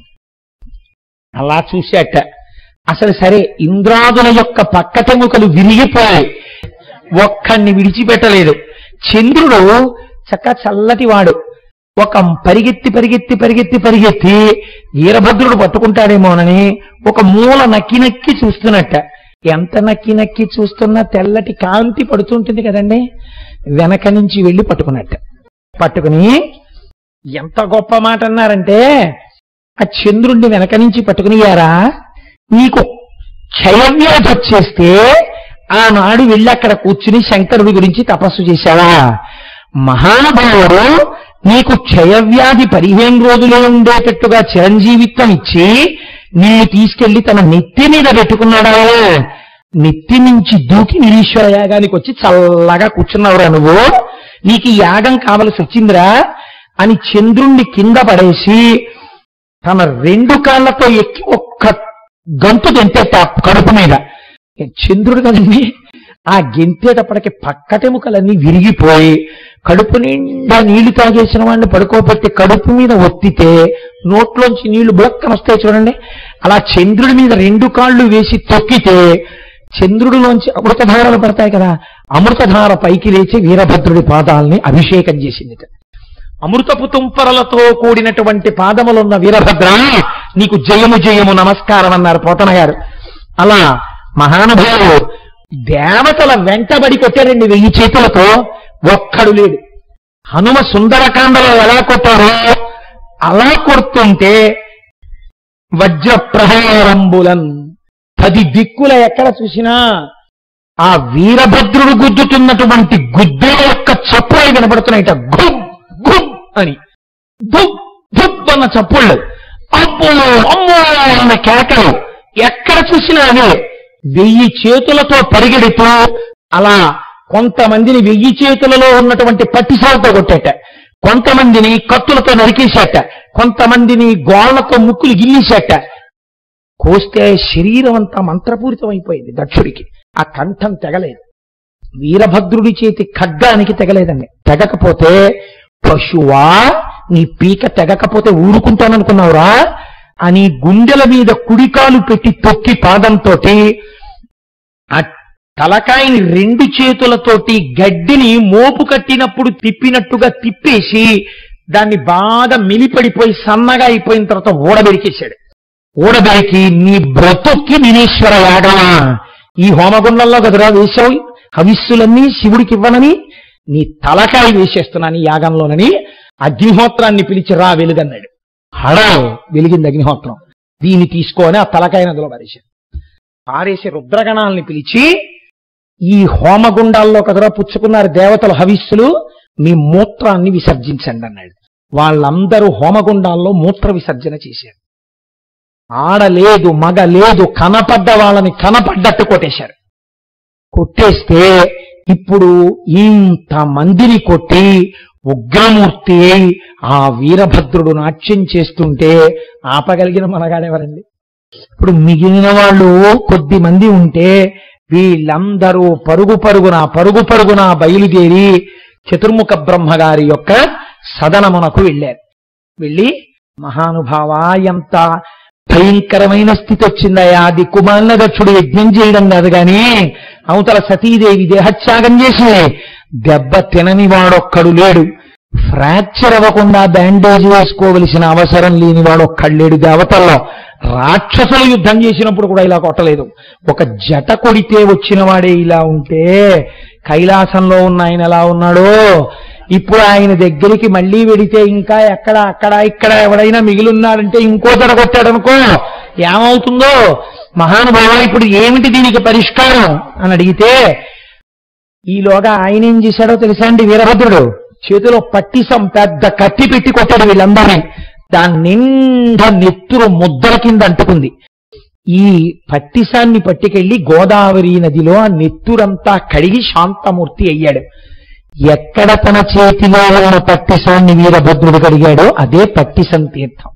అలా చూశాట అసలు సరే ఇంద్రాదుల యొక్క పక్కటెముకలు విరిగిపోయాయి ఒక్కడిని విడిచిపెట్టలేదు చంద్రుడు చక్క చల్లటి వాడు ఒక పరిగెత్తి పరిగెత్తి పరిగెత్తి పరిగెత్తి వీరభద్రుడు పట్టుకుంటాడేమోనని ఒక మూల నక్కి నక్కి చూస్తున్నట్ట ఎంత నక్కి నక్కి చూస్తున్నా తెల్లటి కాంతి పడుతుంటుంది కదండి వెనక నుంచి వెళ్ళి పట్టుకున్నట్ట పట్టుకుని ఎంత గొప్ప మాట అన్నారంటే ఆ చంద్రుణ్ణి వెనక నుంచి పట్టుకునియారా నీకు క్షయవ్యాధి వచ్చేస్తే ఆనాడు వెళ్ళి అక్కడ కూర్చుని శంకరుడి గురించి తపస్సు చేశావా మహానుభావుడు నీకు క్షయవ్యాధి పదిహేను రోజులే ఉండేటట్టుగా చిరంజీవిత్వం ఇచ్చి నిన్ను తీసుకెళ్లి తన నెత్తి మీద పెట్టుకున్నాడా నెత్తి నుంచి దూకి నిరీశ్వర యాగానికి వచ్చి చల్లగా కూర్చున్నావురా నువ్వు నీకు ఈ యాగం కావలసి వచ్చిందిరా అని చంద్రుణ్ణి కింద పడేసి తన రెండు కాళ్ళతో ఎక్కి ఒక్క గంతు గెంతేట కడుపు మీద చంద్రుడు కదండి ఆ గెంతేటప్పటికి పక్కటెముకలన్నీ విరిగిపోయి కడుపు నిండా నీళ్లు తాగేసిన వాడిని పడుకోబెట్టి కడుపు మీద ఒత్తితే నోట్లోంచి నీళ్లు బులక్కన వస్తాయి చూడండి అలా చంద్రుడి మీద రెండు కాళ్ళు వేసి తొక్కితే చంద్రుడిలోంచి అమృతధారలు పడతాయి కదా అమృతధార పైకి లేచి వీరభద్రుడి పాదాలని అభిషేకం చేసింది అమృతపు తుంపరలతో కూడినటువంటి పాదములున్న వీరభద్ర నీకు జయము జయము నమస్కారం అన్నారు పోతన గారు అలా మహానుభావులు దేవతల వెంటబడి కొట్టారండి వెయ్యి చేతులతో ఒక్కడు లేడు హనుమ సుందరకాండలో ఎలా కొట్టారో అలా కొడుతుంటే వజ్ర ప్రహారంబులన్ పది దిక్కుల ఎక్కడ చూసినా ఆ వీరభద్రుడు గుద్దుతున్నటువంటి గుద్దుల యొక్క చప్పులు వినపడుతున్నాయిట గుబ్ గుబ్ అని దుబ్ దుబ్ అన్న చప్పుళ్ళు అబ్బో అమ్మో అన్న కేకలు ఎక్కడ చూసినా అదే వెయ్యి చేతులతో పరిగెడుతూ అలా కొంతమందిని వెయ్యి చేతులలో ఉన్నటువంటి పట్టిసాలతో కొట్టేట కొంతమందిని కత్తులతో నరికేశాట కొంతమందిని గోళ్లతో ముక్కులు గిల్లేశాట కోస్తే శరీరం అంతా మంత్రపూరితం అయిపోయింది దక్షుడికి ఆ కంఠం తెగలేదు వీరభద్రుడి చేతి ఖడ్గానికి తెగలేదండి తెగకపోతే పశువా నీ పీక తెగకపోతే ఊరుకుంటాననుకున్నావురా అని గుండెల మీద కుడికాలు పెట్టి తొక్కి పాదంతో ఆ తలకాయని రెండు చేతులతోటి గడ్డిని మోపు కట్టినప్పుడు తిప్పినట్టుగా తిప్పేసి దాన్ని బాగా మిలిపడిపోయి సన్నగా అయిపోయిన తర్వాత ఊడబెరికేశాడు ఊడబెరికి నీ బ్రతుక్కి వినేశ్వర యాగమా ఈ హోమగుండంలో కదరా వేశావు హవిస్సులన్నీ శివుడికి ఇవ్వనని నీ తలకాయ వేసేస్తున్నాను ఈ యాగంలోనని అగ్నిహోత్రాన్ని పిలిచి రా వెలుగన్నాడు హడా వెలిగింది అగ్నిహోత్రం దీన్ని తీసుకొని ఆ తలకాయ నదిలో పారేశాడు పారేసి రుద్రగణాలని పిలిచి ఈ హోమగుండాల్లో కదరా పుచ్చుకున్నారు దేవతలు హవిస్సులు మీ మూత్రాన్ని విసర్జించండి అన్నాడు వాళ్ళందరూ హోమగుండాల్లో మూత్ర విసర్జన చేశారు ఆడలేదు మగ లేదు కనపడ్డ వాళ్ళని కనపడ్డట్టు కొట్టేశారు కొట్టేస్తే ఇప్పుడు ఇంత మందిని కొట్టి ఉగ్రమూర్తి అయి ఆ వీరభద్రుడు నాట్యం చేస్తుంటే ఆపగలిగిన మనగాడెవరండి ఇప్పుడు మిగిలిన వాళ్ళు కొద్ది మంది ఉంటే వీళ్ళందరూ పరుగు పరుగున పరుగు పరుగున బయలుదేరి చతుర్ముఖ బ్రహ్మగారి యొక్క సదనమునకు వెళ్ళారు వెళ్ళి మహానుభావ ఎంత భయంకరమైన స్థితి వచ్చిందయ్యా దిక్కుమాలిన దక్షుడు యజ్ఞం చేయడం కాదు గాని అవతల సతీదేవి దేహత్యాగం చేసి దెబ్బ తినని వాడొక్కడు లేడు ఫ్రాక్చర్ అవ్వకుండా బ్యాండేజ్ వేసుకోవలసిన అవసరం లేని వాడొక్కడు లేడు దేవతల్లో రాక్షసులు యుద్ధం చేసినప్పుడు కూడా ఇలా కొట్టలేదు ఒక జట కొడితే వచ్చిన వాడే ఇలా ఉంటే కైలాసంలో ఉన్న ఆయన ఎలా ఉన్నాడో ఇప్పుడు ఆయన దగ్గరికి మళ్ళీ వెడితే ఇంకా ఎక్కడ అక్కడ ఇక్కడ ఎవడైనా మిగిలిన్నాడంటే ఇంకో జడ కొట్టాడనుకో ఏమవుతుందో మహానుభావ ఇప్పుడు ఏమిటి దీనికి పరిష్కారం అని అడిగితే ఈలోగా ఆయన ఏం చేశాడో తెలుసా అండి వీరభద్రుడు చేతిలో పట్టిసం పెద్ద కత్తి పెట్టి కొట్టాడు వీళ్ళందరినీ దాని నిండా నెత్తురు ముద్దల కింద అంటుకుంది ఈ పట్టిసాన్ని పట్టుకెళ్లి గోదావరి నదిలో ఆ నెత్తురంతా కడిగి శాంతమూర్తి అయ్యాడు ఎక్కడ తన చేతిలో ఉన్న పట్టిసాన్ని వీరభద్రుడు కడిగాడో అదే పట్టిసం తీర్థం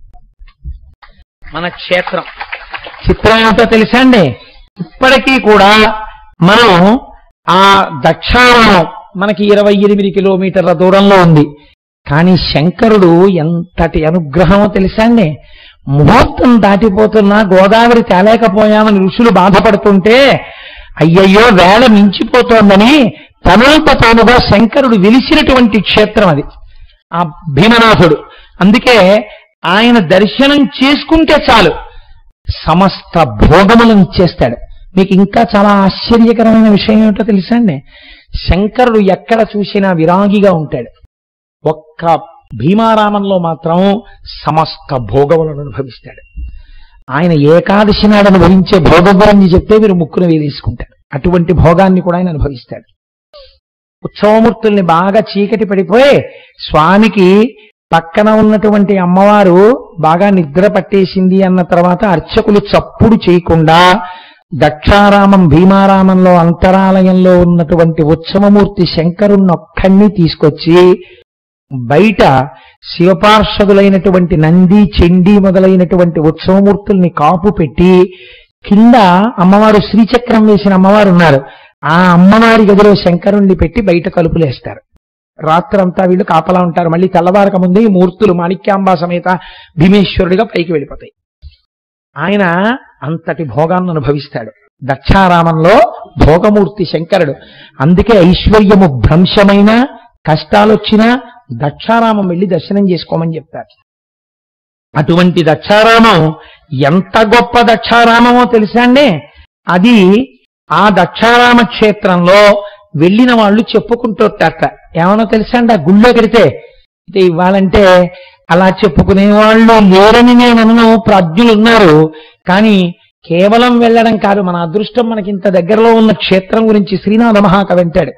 మన క్షేత్రం చిత్రం ఏమిటో తెలుసా అండి ఇప్పటికీ కూడా మనం ఆ దక్షావనం మనకి ఇరవై ఎనిమిది కిలోమీటర్ల దూరంలో ఉంది కానీ శంకరుడు ఎంతటి అనుగ్రహమో తెలుసా అండి ముహూర్తం దాటిపోతున్నా గోదావరి తేలేకపోయామని ఋషులు బాధపడుతుంటే అయ్యయ్యో వేళ మించిపోతోందని తనంత తానుగా శంకరుడు వెలిసినటువంటి క్షేత్రం అది ఆ భీమనాథుడు అందుకే ఆయన దర్శనం చేసుకుంటే చాలు సమస్త భోగములను ఇచ్చేస్తాడు మీకు ఇంకా చాలా ఆశ్చర్యకరమైన విషయం ఏమిటో తెలుసా అండి శంకరుడు ఎక్కడ చూసినా విరాగిగా ఉంటాడు ఒక్క భీమారామంలో మాత్రం సమస్త భోగములను అనుభవిస్తాడు ఆయన ఏకాదశి నాడు అనుభవించే భోగం గురించి చెప్తే మీరు ముక్కును వేలేసుకుంటారు అటువంటి భోగాన్ని కూడా ఆయన అనుభవిస్తాడు ఉత్సవమూర్తుల్ని బాగా చీకటి పడిపోయి స్వామికి పక్కన ఉన్నటువంటి అమ్మవారు బాగా నిద్ర పట్టేసింది అన్న తర్వాత అర్చకులు చప్పుడు చేయకుండా దక్షారామం భీమారామంలో అంతరాలయంలో ఉన్నటువంటి ఉత్సవమూర్తి శంకరుణ్ణొక్కడిని తీసుకొచ్చి బయట శివపార్షదులైనటువంటి నంది చెండి మొదలైనటువంటి ఉత్సవమూర్తుల్ని కాపు పెట్టి కింద అమ్మవారు శ్రీచక్రం వేసిన అమ్మవారు ఉన్నారు ఆ అమ్మవారి గదిలో శంకరుణ్ణి పెట్టి బయట కలుపులేస్తారు రాత్రంతా వీళ్ళు కాపలా ఉంటారు మళ్ళీ తెల్లవారక ముందే ఈ మూర్తులు మాణిక్యాంబా సమేత భీమేశ్వరుడిగా పైకి వెళ్ళిపోతాయి ఆయన అంతటి భోగాన్ని అనుభవిస్తాడు దక్షారామంలో భోగమూర్తి శంకరుడు అందుకే ఐశ్వర్యము భ్రంశమైన కష్టాలొచ్చినా దక్షారామం వెళ్ళి దర్శనం చేసుకోమని చెప్తారు అటువంటి దక్షారామం ఎంత గొప్ప దక్షారామమో తెలుసా అండి అది ఆ దక్షారామ క్షేత్రంలో వెళ్ళిన వాళ్ళు చెప్పుకుంటుంటారట ఏమనో తెలుసా అండి ఆ గుళ్ళో కడితే అంటే ఇవ్వాలంటే అలా చెప్పుకునే వాళ్ళు లేరని నేను అనను ప్రాజ్ఞులు ఉన్నారు కానీ కేవలం వెళ్ళడం కాదు మన అదృష్టం మనకి ఇంత దగ్గరలో ఉన్న క్షేత్రం గురించి శ్రీనాథ మహాకవి అంటాడు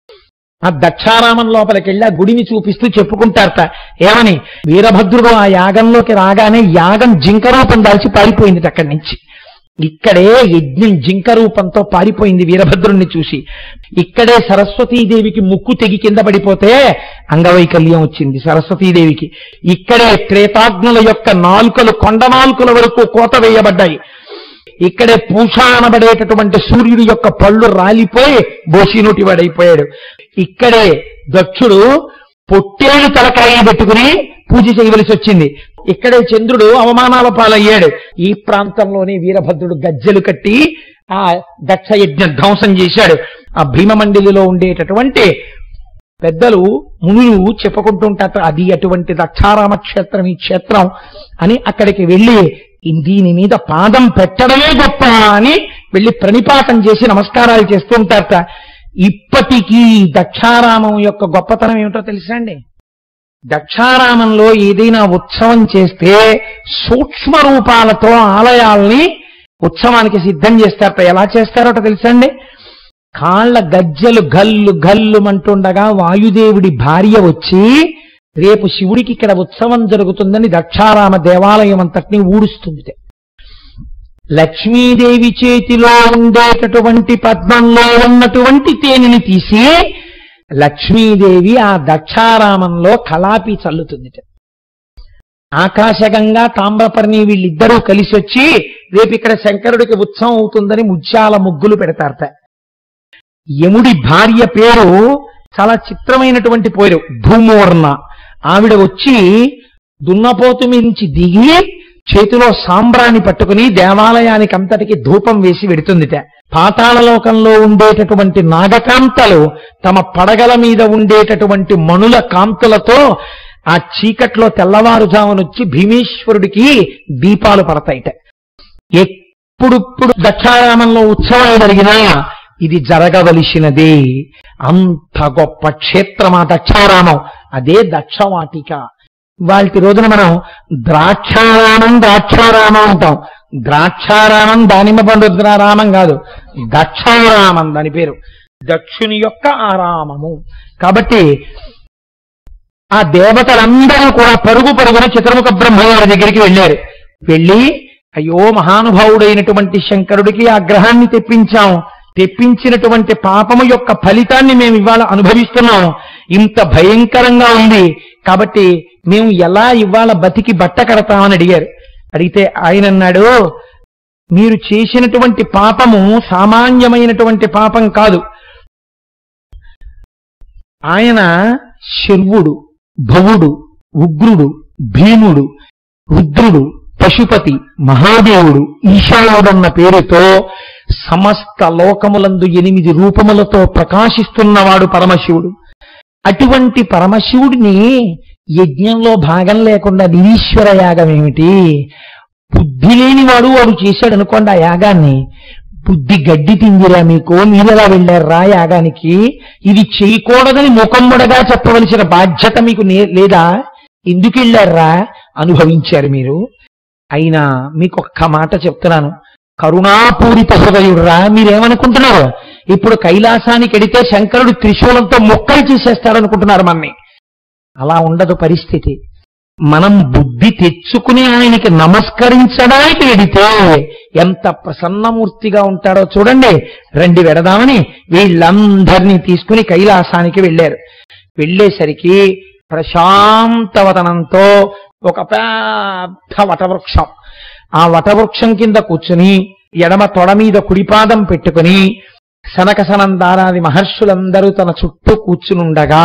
ఆ దక్షారామం లోపలికి వెళ్ళి ఆ గుడిని చూపిస్తూ చెప్పుకుంటారట ఏమని వీరభద్రుడు ఆ యాగంలోకి రాగానే యాగం జింక రూపం దాల్చి పారిపోయింది అక్కడి నుంచి ఇక్కడే యజ్ఞం జింక రూపంతో పారిపోయింది వీరభద్రుణ్ణి చూసి ఇక్కడే సరస్వతీదేవికి ముక్కు తెగి కింద పడిపోతే అంగవైకల్యం వచ్చింది సరస్వతీదేవికి ఇక్కడే త్రేతాగ్నుల యొక్క నాలుకలు కొండ నాలుకల వరకు కోత వేయబడ్డాయి ఇక్కడే పూష అనబడేటటువంటి సూర్యుడి యొక్క పళ్ళు రాలిపోయి బోసినోటి వాడైపోయాడు ఇక్కడే దక్షుడు పొట్టేలు తలకాయ పెట్టుకుని పూజ చేయవలసి వచ్చింది ఇక్కడే చంద్రుడు అవమానాల పాలయ్యాడు ఈ ప్రాంతంలోనే వీరభద్రుడు గజ్జెలు కట్టి ఆ దక్ష యజ్ఞ ధ్వంసం చేశాడు ఆ భీమమండలిలో ఉండేటటువంటి పెద్దలు మునులు చెప్పుకుంటుంటారు అది అటువంటి దక్షారామ క్షేత్రం ఈ క్షేత్రం అని అక్కడికి వెళ్ళి దీని మీద పాదం పెట్టడమే గొప్ప అని వెళ్ళి ప్రణిపాతం చేసి నమస్కారాలు చేస్తూ ఉంటారట ఇప్పటికీ దక్షారామం యొక్క గొప్పతనం ఏమిటో తెలుసా అండి దక్షారామంలో ఏదైనా ఉత్సవం చేస్తే సూక్ష్మ రూపాలతో ఆలయాల్ని ఉత్సవానికి సిద్ధం చేస్తారట ఎలా చేస్తారట తెలుసా అండి కాళ్ళ గజ్జలు గల్లు గల్లు మంటుండగా వాయుదేవుడి భార్య వచ్చి రేపు శివుడికి ఇక్కడ ఉత్సవం జరుగుతుందని దక్షారామ దేవాలయం అంతటినీ ఊడుస్తుంది లక్ష్మీదేవి చేతిలో ఉండేటటువంటి పద్మంలో ఉన్నటువంటి తేనెని తీసి లక్ష్మీదేవి ఆ దక్షారామంలో కలాపి చల్లుతుంది ఆకాశగంగా తామ్రపర్ణి వీళ్ళిద్దరూ కలిసి వచ్చి రేపు ఇక్కడ శంకరుడికి ఉత్సవం అవుతుందని ముత్యాల ముగ్గులు పెడతారట యముడి భార్య పేరు చాలా చిత్రమైనటువంటి పేరు ధూమోర్ణ ఆవిడ వచ్చి దున్నపోతు మించి దిగి చేతిలో సాంబ్రాన్ని పట్టుకుని దేవాలయానికి అంతటికి ధూపం వేసి వెడుతుందిట పాతాళలోకంలో ఉండేటటువంటి నాగకాంతలు తమ పడగల మీద ఉండేటటువంటి మణుల కాంతులతో ఆ చీకట్లో తెల్లవారుజామునొచ్చి భీమేశ్వరుడికి దీపాలు పడతాయిట ఎప్పుడుప్పుడు దక్షారామంలో ఉత్సవాలు జరిగినా ఇది జరగవలసినదే అంత గొప్ప క్షేత్రం ఆ దక్షారామం అదే దక్షవాటిక వాళ్ళ రోజున మనం ద్రాక్షారామం ద్రాక్షారామం అంటాం ద్రాక్షారామం దానిమ్మ పండు రామం కాదు దక్షారామం దాని పేరు దక్షుని యొక్క ఆరామము కాబట్టి ఆ దేవతలందరూ కూడా పరుగు పరుగున చతుర్ముఖ బ్రహ్మగారి దగ్గరికి వెళ్ళారు వెళ్ళి అయ్యో మహానుభావుడైనటువంటి శంకరుడికి ఆ గ్రహాన్ని తెప్పించాం తెప్పించినటువంటి పాపము యొక్క ఫలితాన్ని మేము ఇవాళ అనుభవిస్తున్నాం ఇంత భయంకరంగా ఉంది కాబట్టి మేము ఎలా ఇవాళ బతికి బట్ట కడతామని అడిగారు అడిగితే ఆయన అన్నాడు మీరు చేసినటువంటి పాపము సామాన్యమైనటువంటి పాపం కాదు ఆయన శర్వుడు భవుడు ఉగ్రుడు భీముడు రుద్రుడు పశుపతి మహాదేవుడు ఈశానుడన్న పేరుతో సమస్త లోకములందు ఎనిమిది రూపములతో ప్రకాశిస్తున్నవాడు పరమశివుడు అటువంటి పరమశివుడిని యజ్ఞంలో భాగం లేకుండా నిరీశ్వర యాగం ఏమిటి బుద్ధి లేనివాడు వాడు చేశాడు అనుకోండి ఆ యాగాన్ని బుద్ధి గడ్డి తిందిరా మీకు మీరెలా వెళ్ళారా యాగానికి ఇది చేయకూడదని ముఖమ్ముడగా చెప్పవలసిన బాధ్యత మీకు నే- లేదా ఎందుకు వెళ్ళారా అనుభవించారు మీరు అయినా మీకు ఒక్క మాట చెప్తున్నాను కరుణాపూరిత హృదయుడురా మీరేమనుకుంటున్నారు ఇప్పుడు కైలాసానికి వెడితే శంకరుడు త్రిశూలంతో మొక్కలు చేసేస్తాడు అనుకుంటున్నారు మనని అలా ఉండదు పరిస్థితి మనం బుద్ధి తెచ్చుకుని ఆయనకి నమస్కరించడానికి వెడితే ఎంత ప్రసన్నమూర్తిగా ఉంటాడో చూడండి రండి వెడదామని వీళ్ళందరినీ తీసుకుని కైలాసానికి వెళ్ళారు వెళ్ళేసరికి ప్రశాంతవతనంతో ఒక పెద్ద వటవృక్షం ఆ వటవృక్షం కింద కూర్చుని ఎడమ తొడ మీద కుడిపాదం పెట్టుకుని సనకసనందారాది మహర్షులందరూ తన చుట్టూ కూర్చునుండగా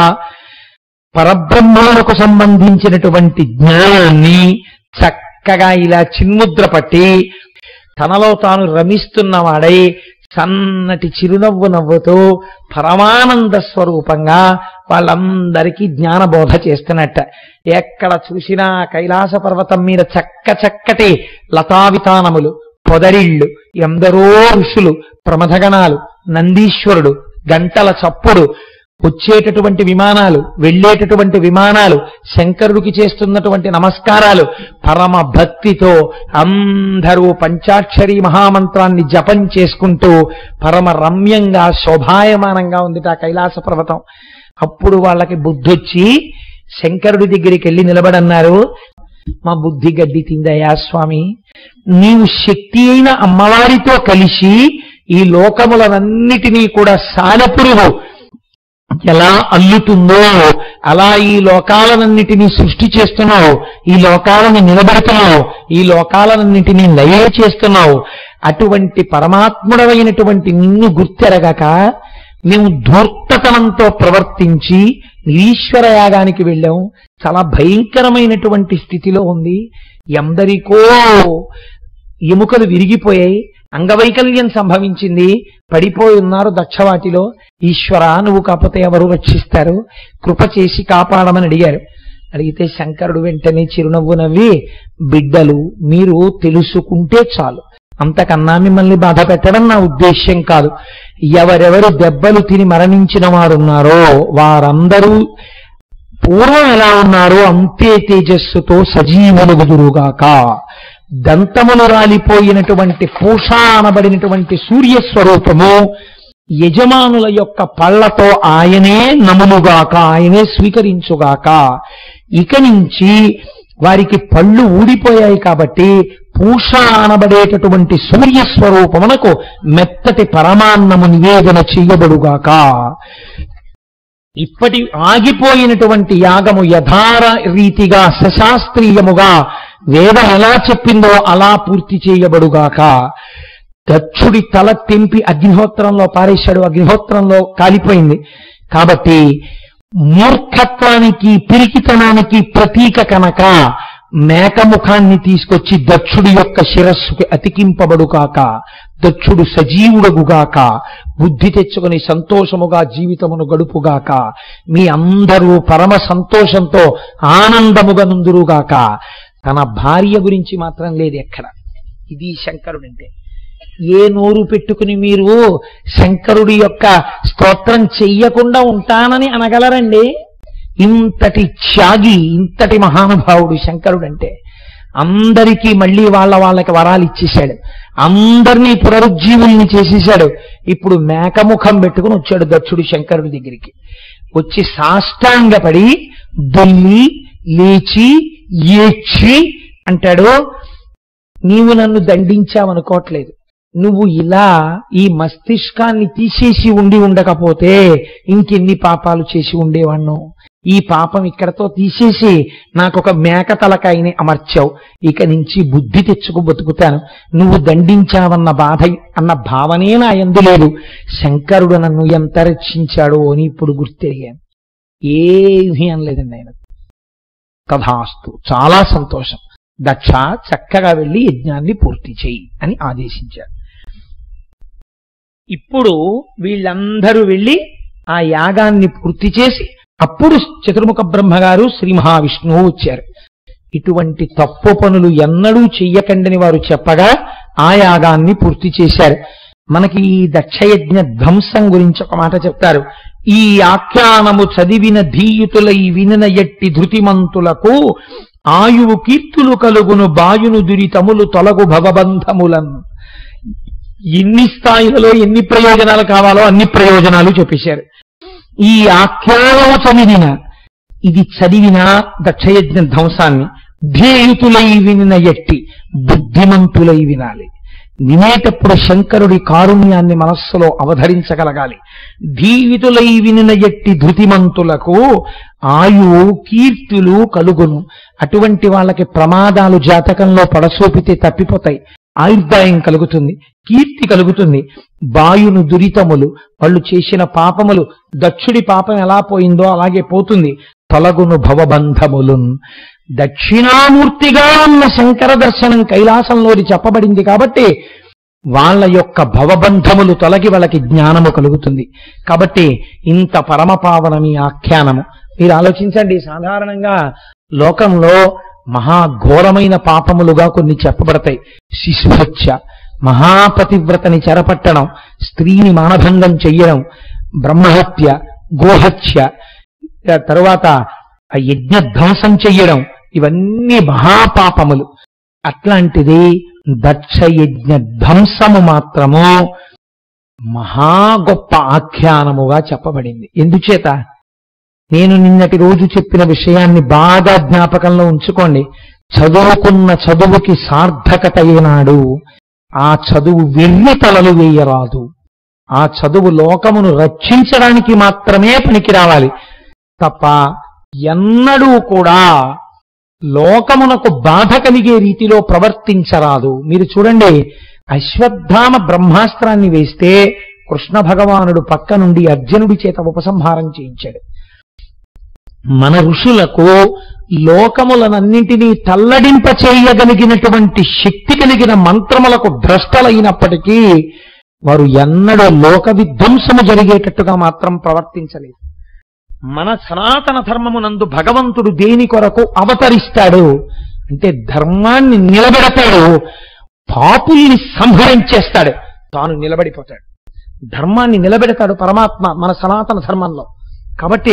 పరబ్రహ్మలకు సంబంధించినటువంటి జ్ఞానాన్ని చక్కగా ఇలా చిన్ముద్ర పట్టి తనలో తాను రమిస్తున్నవాడై సన్నటి చిరునవ్వు నవ్వుతూ పరమానంద స్వరూపంగా వాళ్ళందరికీ జ్ఞానబోధ చేస్తున్నట్ట ఎక్కడ చూసినా కైలాస పర్వతం మీద చక్క చక్కటి లతావితానములు పొదరిళ్ళు ఎందరో ఋషులు ప్రమథగణాలు నందీశ్వరుడు గంటల చప్పుడు వచ్చేటటువంటి విమానాలు వెళ్ళేటటువంటి విమానాలు శంకరుడికి చేస్తున్నటువంటి నమస్కారాలు పరమ భక్తితో అందరూ పంచాక్షరి మహామంత్రాన్ని జపం చేసుకుంటూ పరమ రమ్యంగా శోభాయమానంగా ఉంది ఆ కైలాస పర్వతం అప్పుడు వాళ్ళకి బుద్ధొచ్చి శంకరుడి దగ్గరికి వెళ్ళి నిలబడన్నారు మా బుద్ధి గడ్డి తిందయ్యా స్వామి నీవు శక్తి అయిన అమ్మవారితో కలిసి ఈ లోకములనన్నిటినీ కూడా సాలపురుగు ఎలా అల్లుతుందో అలా ఈ లోకాలనన్నిటినీ సృష్టి చేస్తున్నావు ఈ లోకాలను నిలబెడుతున్నావు ఈ లోకాలనన్నిటినీ లయ చేస్తున్నావు అటువంటి పరమాత్ముడమైనటువంటి నిన్ను గుర్తెరగక మేము ధూర్తతనంతో ప్రవర్తించి నిరీశ్వర యాగానికి వెళ్ళాం చాలా భయంకరమైనటువంటి స్థితిలో ఉంది ఎందరికో ఎముకలు విరిగిపోయాయి అంగవైకల్యం సంభవించింది పడిపోయి ఉన్నారు దక్షవాటిలో ఈశ్వర నువ్వు కాకపోతే ఎవరు రక్షిస్తారు కృప చేసి కాపాడమని అడిగారు అడిగితే శంకరుడు వెంటనే చిరునవ్వు నవ్వి బిడ్డలు మీరు తెలుసుకుంటే చాలు అంతకన్నా మిమ్మల్ని బాధ పెట్టడం నా ఉద్దేశ్యం కాదు ఎవరెవరు దెబ్బలు తిని మరణించిన వారున్నారో వారందరూ పూర్వం ఎలా ఉన్నారో అంతే తేజస్సుతో సజీవులుగుదురుగాక దంతములు రాలిపోయినటువంటి పూష అనబడినటువంటి సూర్య స్వరూపము యజమానుల యొక్క పళ్లతో ఆయనే నములుగాక ఆయనే స్వీకరించుగాక ఇక నుంచి వారికి పళ్ళు ఊడిపోయాయి కాబట్టి పూష అనబడేటటువంటి సూర్య స్వరూపమునకు మెత్తటి పరమాన్నము నివేదన చెయ్యబడుగాక ఇప్పటి ఆగిపోయినటువంటి యాగము యథార రీతిగా సశాస్త్రీయముగా వేదం ఎలా చెప్పిందో అలా పూర్తి చేయబడుగాక దక్షుడి తల తెంపి అగ్నిహోత్రంలో పారేశాడు అగ్నిహోత్రంలో కాలిపోయింది కాబట్టి మూర్ఖత్వానికి పిరికితనానికి ప్రతీక కనుక మేకముఖాన్ని తీసుకొచ్చి దక్షుడి యొక్క శిరస్సుకి అతికింపబడుగాక దక్షుడు సజీవుడగుగాక బుద్ధి తెచ్చుకుని సంతోషముగా జీవితమును గడుపుగాక మీ అందరూ పరమ సంతోషంతో ఆనందముగా నుందురుగాక తన భార్య గురించి మాత్రం లేదు ఎక్కడ ఇది శంకరుడంటే ఏ నోరు పెట్టుకుని మీరు శంకరుడి యొక్క స్తోత్రం చెయ్యకుండా ఉంటానని అనగలరండి ఇంతటి త్యాగి ఇంతటి మహానుభావుడు శంకరుడంటే అందరికీ మళ్ళీ వాళ్ళ వాళ్ళకి వరాలు ఇచ్చేశాడు అందరినీ పునరుజ్జీవుల్ని చేసేశాడు ఇప్పుడు మేకముఖం పెట్టుకుని వచ్చాడు దక్షుడు శంకరుడి దగ్గరికి వచ్చి సాష్టాంగపడి దొల్లి లేచి ఏడ్చి అంటాడు నీవు నన్ను దండించావనుకోవట్లేదు నువ్వు ఇలా ఈ మస్తిష్కాన్ని తీసేసి ఉండి ఉండకపోతే ఇంకెన్ని పాపాలు చేసి ఉండేవాణ్ణు ఈ పాపం ఇక్కడతో తీసేసి నాకొక మేక తలకాయని అమర్చావు ఇక నుంచి బుద్ధి తెచ్చుకు బతుకుతాను నువ్వు దండించావన్న బాధ అన్న భావనే నా ఎందు లేదు శంకరుడు నన్ను ఎంత రక్షించాడో అని ఇప్పుడు గుర్తెరిగాను ఏమీ అనలేదండి ఆయన కథాస్తు చాలా సంతోషం దక్ష చక్కగా వెళ్ళి యజ్ఞాన్ని పూర్తి చేయి అని ఆదేశించారు ఇప్పుడు వీళ్ళందరూ వెళ్ళి ఆ యాగాన్ని పూర్తి చేసి అప్పుడు చతుర్ముఖ బ్రహ్మగారు శ్రీ మహావిష్ణువు వచ్చారు ఇటువంటి తప్పు పనులు ఎన్నడూ చెయ్యకండని వారు చెప్పగా ఆ యాగాన్ని పూర్తి చేశారు మనకి ఈ దక్షయజ్ఞ ధ్వంసం గురించి ఒక మాట చెప్తారు ఈ ఆఖ్యానము చదివిన ధీయుతులై వినిన ఎట్టి ధృతిమంతులకు ఆయువు కీర్తులు కలుగును బాయును దురితములు తొలగు భవబంధములన్ ఎన్ని స్థాయిలలో ఎన్ని ప్రయోజనాలు కావాలో అన్ని ప్రయోజనాలు చెప్పేశారు ఈ ఆఖ్యానము చదివిన ఇది చదివిన దక్షయజ్ఞ ధ్వంసాన్ని ధ్యేయుతులై వినిన ఎట్టి బుద్ధిమంతులై వినాలి వినేటప్పుడు శంకరుడి కారుణ్యాన్ని మనస్సులో అవధరించగలగాలి ధీవితులై వినిన ఎట్టి ధృతిమంతులకు ఆయు కీర్తులు కలుగును అటువంటి వాళ్ళకి ప్రమాదాలు జాతకంలో పడసోపితే తప్పిపోతాయి ఆయుర్దాయం కలుగుతుంది కీర్తి కలుగుతుంది బాయును దురితములు వాళ్ళు చేసిన పాపములు దక్షుడి పాపం ఎలా పోయిందో అలాగే పోతుంది తొలగును భవబంధములున్ దక్షిణామూర్తిగా ఉన్న శంకర దర్శనం కైలాసంలోది చెప్పబడింది కాబట్టి వాళ్ళ యొక్క భవబంధములు తొలగి వాళ్ళకి జ్ఞానము కలుగుతుంది కాబట్టి ఇంత పరమపావనమి ఆఖ్యానము మీరు ఆలోచించండి సాధారణంగా లోకంలో మహాఘోరమైన పాపములుగా కొన్ని చెప్పబడతాయి శిశుహత్య మహాపతివ్రతని చెరపట్టడం స్త్రీని మానభంగం చెయ్యడం బ్రహ్మహత్య గోహత్య ఆ తరువాత ఆ యజ్ఞధ్వంసం చెయ్యడం ఇవన్నీ మహాపాపములు అట్లాంటిది దక్ష యజ్ఞ ధ్వంసము మాత్రము మహా గొప్ప ఆఖ్యానముగా చెప్పబడింది ఎందుచేత నేను నిన్నటి రోజు చెప్పిన విషయాన్ని బాగా జ్ఞాపకంలో ఉంచుకోండి చదువుకున్న చదువుకి సార్థకత ఏనాడు ఆ చదువు వెర్రి తలలు వేయరాదు ఆ చదువు లోకమును రక్షించడానికి మాత్రమే పనికి రావాలి తప్ప ఎన్నడూ కూడా లోకమునకు బాధ కలిగే రీతిలో ప్రవర్తించరాదు మీరు చూడండి అశ్వత్థామ బ్రహ్మాస్త్రాన్ని వేస్తే కృష్ణ భగవానుడు పక్క నుండి అర్జునుడి చేత ఉపసంహారం చేయించాడు మన ఋషులకు లోకములనన్నింటినీ తల్లడింప చేయగలిగినటువంటి శక్తి కలిగిన మంత్రములకు భ్రష్టలైనప్పటికీ వారు ఎన్నడూ లోక విధ్వంసము జరిగేటట్టుగా మాత్రం ప్రవర్తించలేదు మన సనాతన ధర్మమునందు భగవంతుడు దేని కొరకు అవతరిస్తాడు అంటే ధర్మాన్ని నిలబెడతాడు పాపుల్ని సంహరించేస్తాడు తాను నిలబడిపోతాడు ధర్మాన్ని నిలబెడతాడు పరమాత్మ మన సనాతన ధర్మంలో కాబట్టి